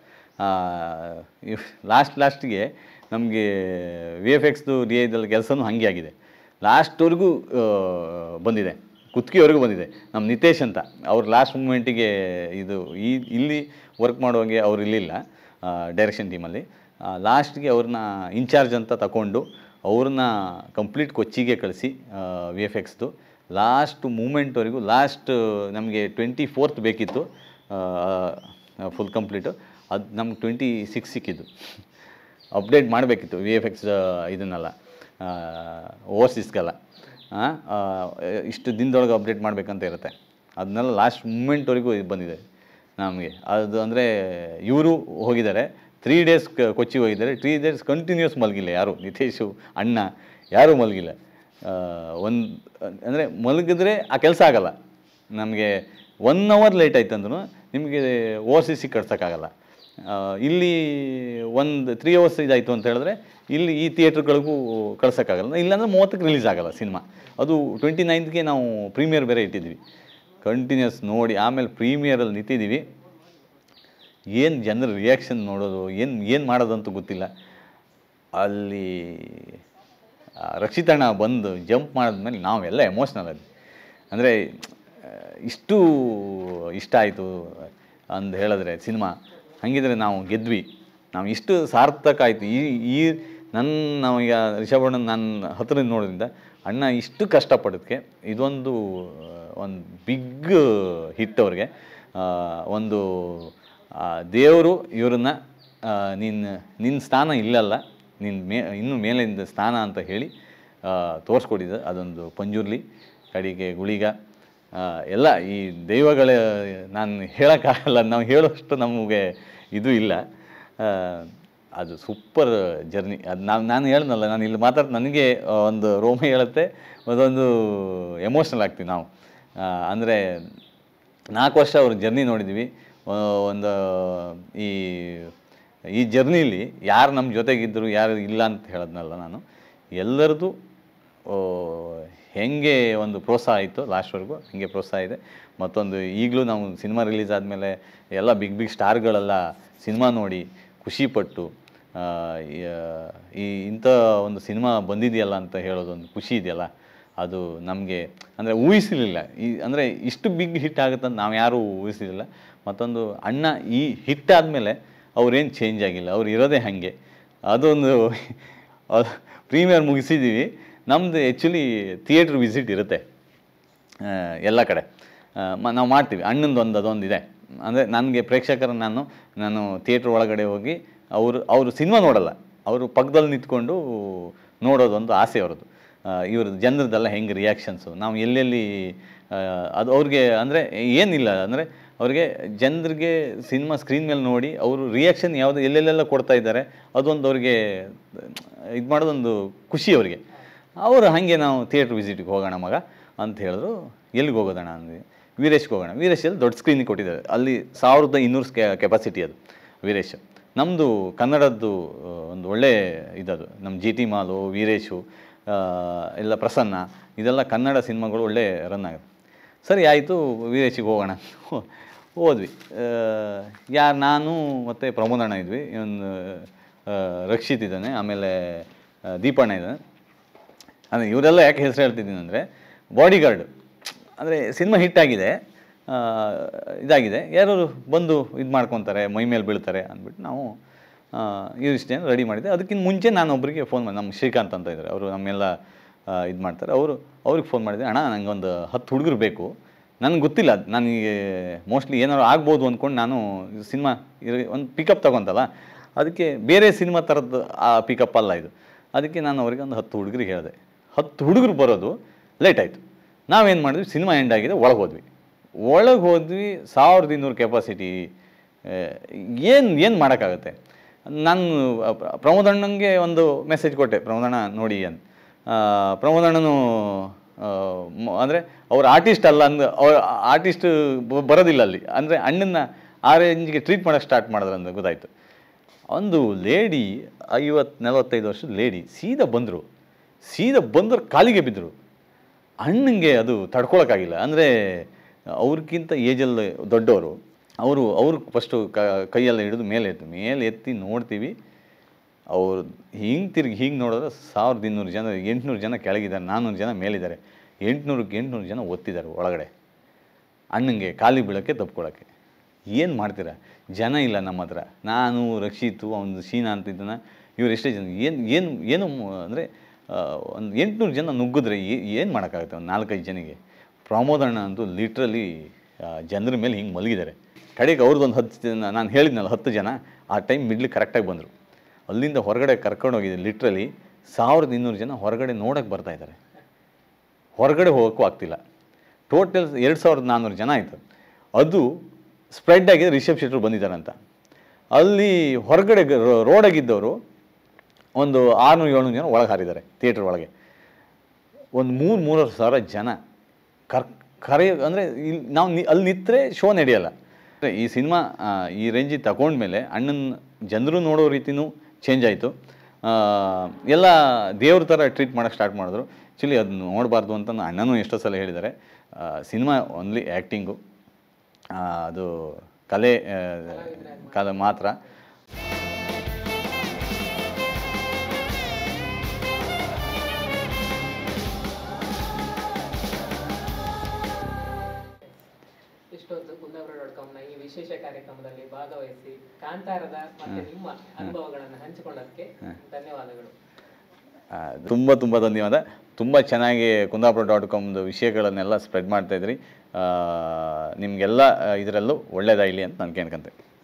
ಲಾಸ್ಟ್ ಲಾಸ್ಟಿಗೆ ನಮಗೆ ವಿ ಎಫ್ ಎಕ್ಸ್ದು ಡಿ ಐದಲ್ಲಿ ಕೆಲಸನೂ ಹಾಗೆ ಆಗಿದೆ ಲಾಸ್ಟ್ವರೆಗೂ ಬಂದಿದೆ ಕುತ್ತಿಗೆವರೆಗೂ ಬಂದಿದೆ ನಮ್ಮ ನಿತೇಶ್ ಅಂತ ಅವ್ರು ಲಾಸ್ಟ್ ಮೂಮೆಂಟಿಗೆ ಇದು ಈ ಇಲ್ಲಿ ವರ್ಕ್ ಮಾಡುವಾಗೆ ಅವ್ರು ಇರಲಿಲ್ಲ ಡೈರೆಕ್ಷನ್ ಟೀಮಲ್ಲಿ ಲಾಸ್ಟ್ಗೆ ಅವ್ರನ್ನ ಇನ್ಚಾರ್ಜ್ ಅಂತ ತಗೊಂಡು ಅವ್ರನ್ನ ಕಂಪ್ಲೀಟ್ ಕೊಚ್ಚಿಗೆ ಕಳಿಸಿ ವಿ ಎಫ್ ಎಕ್ಸ್ದು ಲಾಸ್ಟ್ ಮೂಮೆಂಟ್ವರೆಗೂ ಲಾಸ್ಟ್ ನಮಗೆ ಟ್ವೆಂಟಿ ಫೋರ್ತ್ ಬೇಕಿತ್ತು ಫುಲ್ ಕಂಪ್ಲೀಟು ಅದು ನಮ್ಗೆ ಟ್ವೆಂಟಿ ಸಿಕ್ಸ್ ಸಿಕ್ಕಿದ್ದು ಅಪ್ಡೇಟ್ ಮಾಡಬೇಕಿತ್ತು ವಿ ಎಫ್ ಎಕ್ಸ್ ಇದನ್ನೆಲ್ಲ ಓವರ್ಸೀಸ್ಗೆಲ್ಲ ಇಷ್ಟು ದಿನದೊಳಗೆ ಅಪ್ಡೇಟ್ ಮಾಡಬೇಕಂತ ಇರುತ್ತೆ ಅದನ್ನೆಲ್ಲ ಲಾಸ್ಟ್ ಮೂಮೆಂಟ್ವರೆಗೂ ಇದು ಬಂದಿದೆ ನಮಗೆ ಅದು ಅಂದರೆ ಇವರು ಹೋಗಿದ್ದಾರೆ ತ್ರೀ ಡೇಸ್ ಕೊಚ್ಚಿ ಹೋಗಿದ್ದಾರೆ ತ್ರೀ ಡೇಸ್ ಕಂಟಿನ್ಯೂಸ್ ಮಲಗಿಲ್ಲ ಯಾರು ನಿತೇಶು ಅಣ್ಣ ಯಾರೂ ಮಲಗಿಲ್ಲ ಒಂದು ಅಂದರೆ ಮಲಗಿದ್ರೆ ಆ ಕೆಲಸ ಆಗಲ್ಲ ನಮಗೆ ಒನ್ ಅವರ್ ಲೇಟ್ ಆಯ್ತು ಅಂದ್ರೂ ನಿಮಗೆ ಓವರ್ಸೀಸಿಗೆ ಕಳ್ಸೋಕ್ಕಾಗಲ್ಲ ಆ, ಇಲ್ಲಿ ಒಂದು ತ್ರೀ ಅವರ್ಸ್ ಇದಾಯಿತು ಅಂತ ಹೇಳಿದ್ರೆ ಇಲ್ಲಿ ಈ ಥಿಯೇಟ್ರ್ಗಳಿಗೂ ಕಳ್ಸೋಕ್ಕಾಗಲ್ಲ ಇಲ್ಲಾಂದ್ರೆ ಮೂವತ್ತಕ್ಕೆ ರಿಲೀಸ್ ಆಗಲ್ಲ ಸಿನಿಮಾ ಅದು ಟ್ವೆಂಟಿ ನೈನ್ತ್ಗೆ ನಾವು ಪ್ರೀಮಿಯರ್ ಬೇರೆ ಇಟ್ಟಿದ್ವಿ ಕಂಟಿನ್ಯೂಸ್ ನೋಡಿ ಆಮೇಲೆ ಪ್ರೀಮಿಯರಲ್ಲಿ ನಿಂತಿದ್ದೀವಿ ಏನು ಜನರ ರಿಯಾಕ್ಷನ್ ನೋಡೋದು ಏನು ಏನು ಮಾಡೋದಂತೂ ಗೊತ್ತಿಲ್ಲ ಅಲ್ಲಿ ಆ ರಕ್ಷಿತಣ್ಣ ಬಂದು ಜಂಪ್ ಮಾಡಿದ್ಮೇಲೆ ನಾವೆಲ್ಲ ಎಮೋಷ್ನಲ್ ಅಲ್ಲಿ ಅಂದರೆ ಇಷ್ಟು ಇಷ್ಟ ಆಯಿತು ಅಂದು ಹೇಳಿದ್ರೆ ಸಿನಿಮಾ ಹಾಗಿದ್ರೆ ನಾವು ಗೆದ್ವಿ ನಾವು ಇಷ್ಟು ಸಾರ್ಥಕ ಆಯಿತು ಈ ಈ ನನ್ನ ನಾವೀಗ ರಿಷಭಣ್ಣ ನನ್ನ ಹತ್ರದಿಂದ ನೋಡೋದ್ರಿಂದ ಅಣ್ಣ ಇಷ್ಟು ಕಷ್ಟಪಡೋದಕ್ಕೆ ಇದೊಂದು ಒಂದು ಬಿಗ್ ಹಿಟ್ ಅವ್ರಿಗೆ ಆ, ಒಂದು ದೇವರು ಇವ್ರನ್ನ ನಿನ್ನ ನಿನ್ನ ಸ್ಥಾನ ಇಲ್ಲಲ್ಲ ನಿನ್ನ ಮೇ ಇನ್ನು ಮೇಲಿಂದ ಸ್ಥಾನ ಅಂತ ಹೇಳಿ ತೋರಿಸ್ಕೊಟ್ಟಿದ್ದೆ ಅದೊಂದು ಪಂಜುರ್ಲಿ ಕಡೆಗೆ ಗುಳಿಗ ಆ, ಎಲ್ಲ ಈ ದೈವಗಳ ನಾನು ಹೇಳೋಕ್ಕಾಗಲ್ಲ ನಾವು ಹೇಳೋಷ್ಟು ನಮಗೆ ಇದು ಇಲ್ಲ ಆ, ಅದು ಸೂಪರ್ ಜರ್ನಿ ಅದು ನಾನು ನಾನು ಹೇಳ್ದಲ್ಲ ನಾನು ಇಲ್ಲಿ ಮಾತಾಡ್ ನನಗೆ ಆ, ಒಂದು ರೋಮ ಹೇಳುತ್ತೆ ಅದೊಂದು ಎಮೋಷ್ನಲ್ ಆಗ್ತೀವಿ ನಾವು ಅಂದರೆ ನಾಲ್ಕು ವರ್ಷ ಅವ್ರ ಜರ್ನಿ ನೋಡಿದ್ವಿ ಆ, ಒಂದು ಈ ಈ ಜರ್ನಿಲಿ ಯಾರು ನಮ್ಮ ಜೊತೆಗಿದ್ದರು ಯಾರು ಇಲ್ಲ ಅಂತ ಹೇಳದ್ನಲ್ಲ ನಾನು ಎಲ್ಲರದು ಹೆಂಗೆ ಒಂದು ಪ್ರೋತ್ಸಾಹ ಆಯಿತು ಲಾಸ್ಟ್ವರೆಗೂ ಹಂಗೆ ಪ್ರೋತ್ಸಾಹ ಇದೆ ಮತ್ತೊಂದು ಈಗಲೂ ನಾವು ಸಿನಿಮಾ ರಿಲೀಸ್ ಆದಮೇಲೆ ಎಲ್ಲ ಬಿಗ್ ಬಿಗ್ ಸ್ಟಾರ್ಗಳೆಲ್ಲ ಸಿನಿಮಾ ನೋಡಿ ಖುಷಿಪಟ್ಟು ಆ, ಯ- ಈ ಇಂಥ ಒಂದು ಸಿನಿಮಾ ಬಂದಿದೆಯಲ್ಲ ಅಂತ ಹೇಳೋದೊಂದು ಖುಷಿ ಇದೆಯಲ್ಲ ಅದು ನಮಗೆ ಅಂದರೆ ಊಹಿಸಲಿಲ್ಲ ಈ ಅಂದರೆ ಇಷ್ಟು ಬಿಗ್ ಹಿಟ್ ಆಗುತ್ತೆ ಅಂತ ನಾವು ಯಾರೂ ಊಹಿಸಲಿಲ್ಲ ಮತ್ತೊಂದು ಅಣ್ಣ ಈ ಹಿಟ್ ಆದಮೇಲೆ ಅವ್ರೇನು ಚೇಂಜ್ ಆಗಿಲ್ಲ ಅವ್ರು ಇರೋದೇ ಹಾಗೆ ಅದೊಂದು ಪ್ರೀಮಿಯರ್ ಮುಗಿಸಿದ್ದೀವಿ ನಮ್ಮದು ಆ್ಯಕ್ಚುಲಿ ಥಿಯೇಟ್ರ್ ವಿಸಿಟ್ ಇರುತ್ತೆ ಆ, ಎಲ್ಲ ಕಡೆ ಆ, ಮ ನಾವು ಮಾಡ್ತೀವಿ ಅಣ್ಣಂದು ಒಂದು ಅದೊಂದು ಇದೆ ಅಂದರೆ ನನಗೆ ಪ್ರೇಕ್ಷಕರನ್ನು ನಾನು ನಾನು ಥಿಯೇಟ್ರ್ ಒಳಗಡೆ ಹೋಗಿ ಅವರು ಅವರು ಸಿನಿಮಾ ನೋಡಲ್ಲ ಅವರು ಪಕ್ಕದಲ್ಲಿ ನಿಂತ್ಕೊಂಡು ನೋಡೋದೊಂದು ಆಸೆ ಅವ್ರದ್ದು ಇವ್ರದ್ದು ಜನರದ್ದೆಲ್ಲ ಹೆಂಗೆ ರಿಯಾಕ್ಷನ್ಸು ನಾವು ಎಲ್ಲೆಲ್ಲಿ ಆ, ಅದು ಅವ್ರಿಗೆ ಅಂದರೆ ಏನಿಲ್ಲ ಅಂದರೆ ಅವ್ರಿಗೆ ಜನರಿಗೆ ಸಿನಿಮಾ ಸ್ಕ್ರೀನ್ ಮೇಲೆ ನೋಡಿ ಅವರು ರಿಯಾಕ್ಷನ್ ಯಾವುದು ಎಲ್ಲೆಲ್ಲೆಲ್ಲ ಕೊಡ್ತಾ ಇದ್ದಾರೆ ಅದೊಂದು ಅವ್ರಿಗೆ ಇದು ಮಾಡೋದೊಂದು ಖುಷಿ ಅವರಿಗೆ ಅವರು ಹಾಗೆ ನಾವು ಥಿಯೇಟ್ರ್ ವಿಸಿಟಿಗೆ ಹೋಗೋಣ ಮಗ ಅಂತ ಹೇಳಿದ್ರು ಎಲ್ಲಿಗೆ ಹೋಗೋದಣ್ಣ ಅಂದ್ವಿ ವೀರೇಶ್ಗೆ ಹೋಗೋಣ ವೀರೇಶಲ್ಲಿ ದೊಡ್ಡ ಸ್ಕ್ರೀನಿಗೆ ಕೊಟ್ಟಿದ್ದಾರೆ ಅಲ್ಲಿ ಸಾವಿರದ ಇನ್ನೂರು ಕೆ ಕೆಪಾಸಿಟಿ ಅದು ವೀರೇಶ್ ನಮ್ಮದು ಕನ್ನಡದ್ದು ಆ, ಒಂದು ಒಳ್ಳೆ ಇದದು ನಮ್ಮ ಜಿ ಟಿ ಮಾಲು ವೀರೇಶು ಆ, ಎಲ್ಲ ಪ್ರಸನ್ನ ಇದೆಲ್ಲ ಕನ್ನಡ ಸಿನಿಮಾಗಳು ಒಳ್ಳೆ ರನ್ ಆಗುತ್ತೆ ಸರಿ ಆಯಿತು ವೀರೇಶಿಗೆ ಹೋಗೋಣ ಹೋದ್ವಿ ಯಾರು ನಾನು ಮತ್ತು ಪ್ರಮೋದಣ್ಣ ಇದ್ವಿ ಇವನು ರಕ್ಷಿತ್ ಇದ್ದಾನೆ ಆಮೇಲೆ ಆ, ದೀಪಣ್ಣ ಇದ್ದಾನೆ ಅಂದರೆ ಇವರೆಲ್ಲ ಯಾಕೆ ಹೆಸರು ಹೇಳ್ತಿದ್ದೀನಿ ಅಂದರೆ ಬಾಡಿ ಗಾರ್ಡ್ ಅಂದರೆ ಸಿನಿಮಾ ಹಿಟ್ ಆಗಿದೆ ಆ, ಇದಾಗಿದೆ ಯಾರು ಬಂದು ಇದು ಮಾಡ್ಕೊತಾರೆ ಮೈ ಮೇಲೆ ಬೀಳ್ತಾರೆ ಅಂದ್ಬಿಟ್ಟು ನಾವು ಇವಿಷ್ಟೇನು ರೆಡಿ ಮಾಡಿದೆ ಅದಕ್ಕಿಂತ ಮುಂಚೆ ನಾನು ಒಬ್ಬರಿಗೆ ಫೋನ್ ಮಾಡಿ ನಮ್ಮ ಶ್ರೀಕಾಂತ್ ಅಂತ ಇದ್ದಾರೆ ಅವರು ನಮ್ಮೆಲ್ಲ ಇದು ಮಾಡ್ತಾರೆ ಅವರು ಅವ್ರಿಗೆ ಫೋನ್ ಮಾಡಿದೆ ಅಣ್ಣ ನನಗೆ ಒಂದು ಹತ್ತು ಹುಡುಗರು ಬೇಕು ನನಗೆ ಗೊತ್ತಿಲ್ಲ ನನಗೆ ಮೋಸ್ಟ್ಲಿ ಏನಾದ್ರು ಆಗ್ಬೋದು ಅಂದ್ಕೊಂಡು ನಾನು ಸಿನಿಮಾ ಒಂದು ಪಿಕಪ್ ತಗೊತಲ್ಲ ಅದಕ್ಕೆ ಬೇರೆ ಸಿನಿಮಾ ಥರದ್ದು ಆ ಪಿಕಪ್ ಅಲ್ಲ ಇದು ಅದಕ್ಕೆ ನಾನು ಅವರಿಗೆ ಒಂದು ಹತ್ತು ಹುಡುಗರಿಗೆ ಹೇಳಿದೆ ಹತ್ತು ಹುಡುಗರು ಬರೋದು ಲೇಟ್ ಆಯಿತು ನಾವೇನು ಮಾಡಿದ್ವಿ ಸಿನಿಮಾ ಎಂಡ್ ಆಗಿದೆ ಒಳಗೆ ಹೋದ್ವಿ ಒಳಗೆ ಹೋದ್ವಿ ಸಾವಿರದ ಇನ್ನೂರು ಕೆಪಾಸಿಟಿ ಏನು ಏನು ಮಾಡೋಕ್ಕಾಗತ್ತೆ ನಾನು ಪ್ರ- ಪ್ರಮೋದ್ ಅಣ್ಣಂಗೆ ಒಂದು ಮೆಸೇಜ್ ಕೊಟ್ಟೆ ಪ್ರಮೋದ್ ಅಣ್ಣ ನೋಡಿ ಅಂತ ಆ, ಪ್ರಮೋದ್ ಅಣ್ಣನು ಅಂದರೆ ಅವ್ರು ಆರ್ಟಿಸ್ಟ್ ಅಲ್ಲ ಅಂದು ಅವ್ರ ಆರ್ಟಿಸ್ಟ್ ಬರೋದಿಲ್ಲ ಅಲ್ಲಿ ಅಂದರೆ ಅಣ್ಣನ ಆ ರೇಂಜ್ಗೆ ಟ್ರೀಟ್ ಮಾಡೋಕ್ಕೆ ಸ್ಟಾರ್ಟ್ ಮಾಡಿದ್ರು ಅಂತ ಗೊತ್ತಾಯಿತು ಒಂದು ಲೇಡಿ ಐವತ್ತು ನಲವತ್ತೈದು ವರ್ಷದ ಲೇಡಿ ಸೀದಾ ಬಂದರು ಸೀದಾ ಬಂದರು ಕಾಲಿಗೆ ಬಿದ್ದರು ಅಣ್ಣಂಗೆ ಅದು ತಡ್ಕೊಳಕ್ಕಾಗಿಲ್ಲ ಅಂದರೆ ಅವ್ರಿಗಿಂತ ಏಜಲ್ಲಿ ದೊಡ್ಡವರು ಅವರು ಅವರು ಫಸ್ಟು ಕ ಕೈಯೆಲ್ಲ ಹಿಡಿದು ಮೇಲೆ ಎತ್ತು ಮೇಲೆ ಎತ್ತಿ ನೋಡ್ತೀವಿ ಅವ್ರು ಹಿಂಗೆ ತಿರುಗಿ ಹಿಂಗೆ ನೋಡಿದ್ರೆ ಸಾವಿರದ ಇನ್ನೂರು ಜನ ಎಂಟುನೂರು ಜನ ಕೆಳಗಿದ್ದಾರೆ ನಾನ್ನೂರು ಜನ ಮೇಲಿದ್ದಾರೆ ಎಂಟುನೂರಕ್ಕೆ ಎಂಟುನೂರು ಜನ ಒತ್ತಿದ್ದಾರೆ ಒಳಗಡೆ ಅಣ್ಣಂಗೆ ಖಾಲಿ ಬೀಳೋಕ್ಕೆ ತಪ್ಕೊಳ್ಳೋಕ್ಕೆ ಏನು ಮಾಡ್ತೀರಾ ಜನ ಇಲ್ಲ ನಮ್ಮ ಹತ್ರ ನಾನು ರಕ್ಷಿತು ಅವನು ಶೀನಾ ಅಂತಿದ್ದಾನ ಇವ್ರು ಎಷ್ಟೇ ಜನ ಏನು ಏನು ಏನು ಅಂದರೆ ಒಂದು ಎಂಟುನೂರು ಜನ ನುಗ್ಗಿದ್ರೆ ಏನು ಮಾಡೋಕ್ಕಾಗುತ್ತೆ ಒಂದು ನಾಲ್ಕೈದು ಜನಿಗೆ ಪ್ರಮೋದ್ ಅಣ್ಣ ಅಂತೂ ಲಿಟ್ರಲಿ ಜನರ ಮೇಲೆ ಹಿಂಗೆ ಮಲಗಿದ್ದಾರೆ ಕಡೆಗೆ ಅವ್ರದ್ದೊಂದು ಹತ್ತು ಜನ ನಾನು ಹೇಳಿದ್ನಲ್ಲ ಹತ್ತು ಜನ ಆ ಟೈಮ್ ಮಿಡ್ಲಿ ಕರೆಕ್ಟಾಗಿ ಬಂದರು ಅಲ್ಲಿಂದ ಹೊರಗಡೆ ಕರ್ಕೊಂಡು ಹೋಗಿದ್ದೆ ಲಿಟ್ರಲಿ ಸಾವಿರದ ಇನ್ನೂರು ಜನ ಹೊರಗಡೆ ನೋಡೋಕ್ಕೆ ಬರ್ತಾ ಇದ್ದಾರೆ ಹೊರಗಡೆ ಹೋಗೋಕ್ಕೂ ಆಗ್ತಿಲ್ಲ ಟೋಟಲ್ ಎರಡು ಸಾವಿರದ ನಾನ್ನೂರು ಜನ ಆಯಿತು ಅದು ಸ್ಪ್ರೆಡ್ ಆಗಿದೆ ರಿಷಬ್ ಶೆಟ್ಟರು ಬಂದಿದ್ದಾರಂತ ಅಲ್ಲಿ ಹೊರಗಡೆ ಗ- ರೋಡಾಗಿದ್ದವರು ಒಂದು ಆರುನೂರು ಏಳ್ನೂರು ಜನ ಒಳಗೆ ಹಾರಿದ್ದಾರೆ ಥಿಯೇಟ್ರ್ ಒಳಗೆ ಒಂದು ಮೂರು ಮೂರುವರೆ ಸಾವಿರ ಜನ ಕರ್ ಕರೆ ಅಂದರೆ ಇಲ್ಲಿ ನಾವು ನಿ ಅಲ್ಲಿ ನಿಂತರೆ ಶೋ ನಡೆಯಲ್ಲ ಈ ಸಿನಿಮಾ ಈ ರೇಂಜಿಗೆ ತಗೊಂಡ್ಮೇಲೆ ಅಣ್ಣನ ಜನರು ನೋಡೋ ರೀತಿನೂ ಚೇಂಜ್ ಆಯಿತು ಎಲ್ಲ ದೇವ್ರ ಥರ ಟ್ರೀಟ್ ಮಾಡೋಕ್ಕೆ ಸ್ಟಾರ್ಟ್ ಮಾಡಿದ್ರು ಆ್ಯಕ್ಚುಲಿ ಅದನ್ನ ನೋಡಬಾರ್ದು ಅಂತ ನಾನು ಅಣ್ಣನೂ ಎಷ್ಟೋ ಸಲ ಹೇಳಿದ್ದಾರೆ ಸಿನಿಮಾ ಓನ್ಲಿ ಆ್ಯಕ್ಟಿಂಗು ಅದು ಕಲೆ ಆ, ಕಲೆ ಮಾತ್ರ ಇಷ್ಟೊತ್ತು ಕುಂದಾಪುರ ಡಾಟ್ ಕಾಮ್ನ ಈ ವಿಶೇಷ ಕಾರ್ಯಕ್ರಮದಲ್ಲಿ ಭಾಗವಹಿಸಿ ಕಾಂತಾರದ ಮತ್ತೆ ನಿಮ್ಮ ಅನುಭವಗಳನ್ನು ಹಂಚಿಕೊಳ್ಳೋದಕ್ಕೆ ಧನ್ಯವಾದಗಳು ತುಂಬ ತುಂಬ ಧನ್ಯವಾದ ತುಂಬ ಚೆನ್ನಾಗಿ ಕುಂದಾಪುರ ಡಾಟ್ ಕಾಮ್ದು ವಿಷಯಗಳನ್ನೆಲ್ಲ ಸ್ಪ್ರೆಡ್ ಮಾಡ್ತಾಯಿದ್ರಿ ನಿಮಗೆಲ್ಲ ಇದರಲ್ಲೂ ಒಳ್ಳೆಯದಾಗಲಿ ಅಂತ ನಾನು ಕೇಳ್ಕೊಂತೆ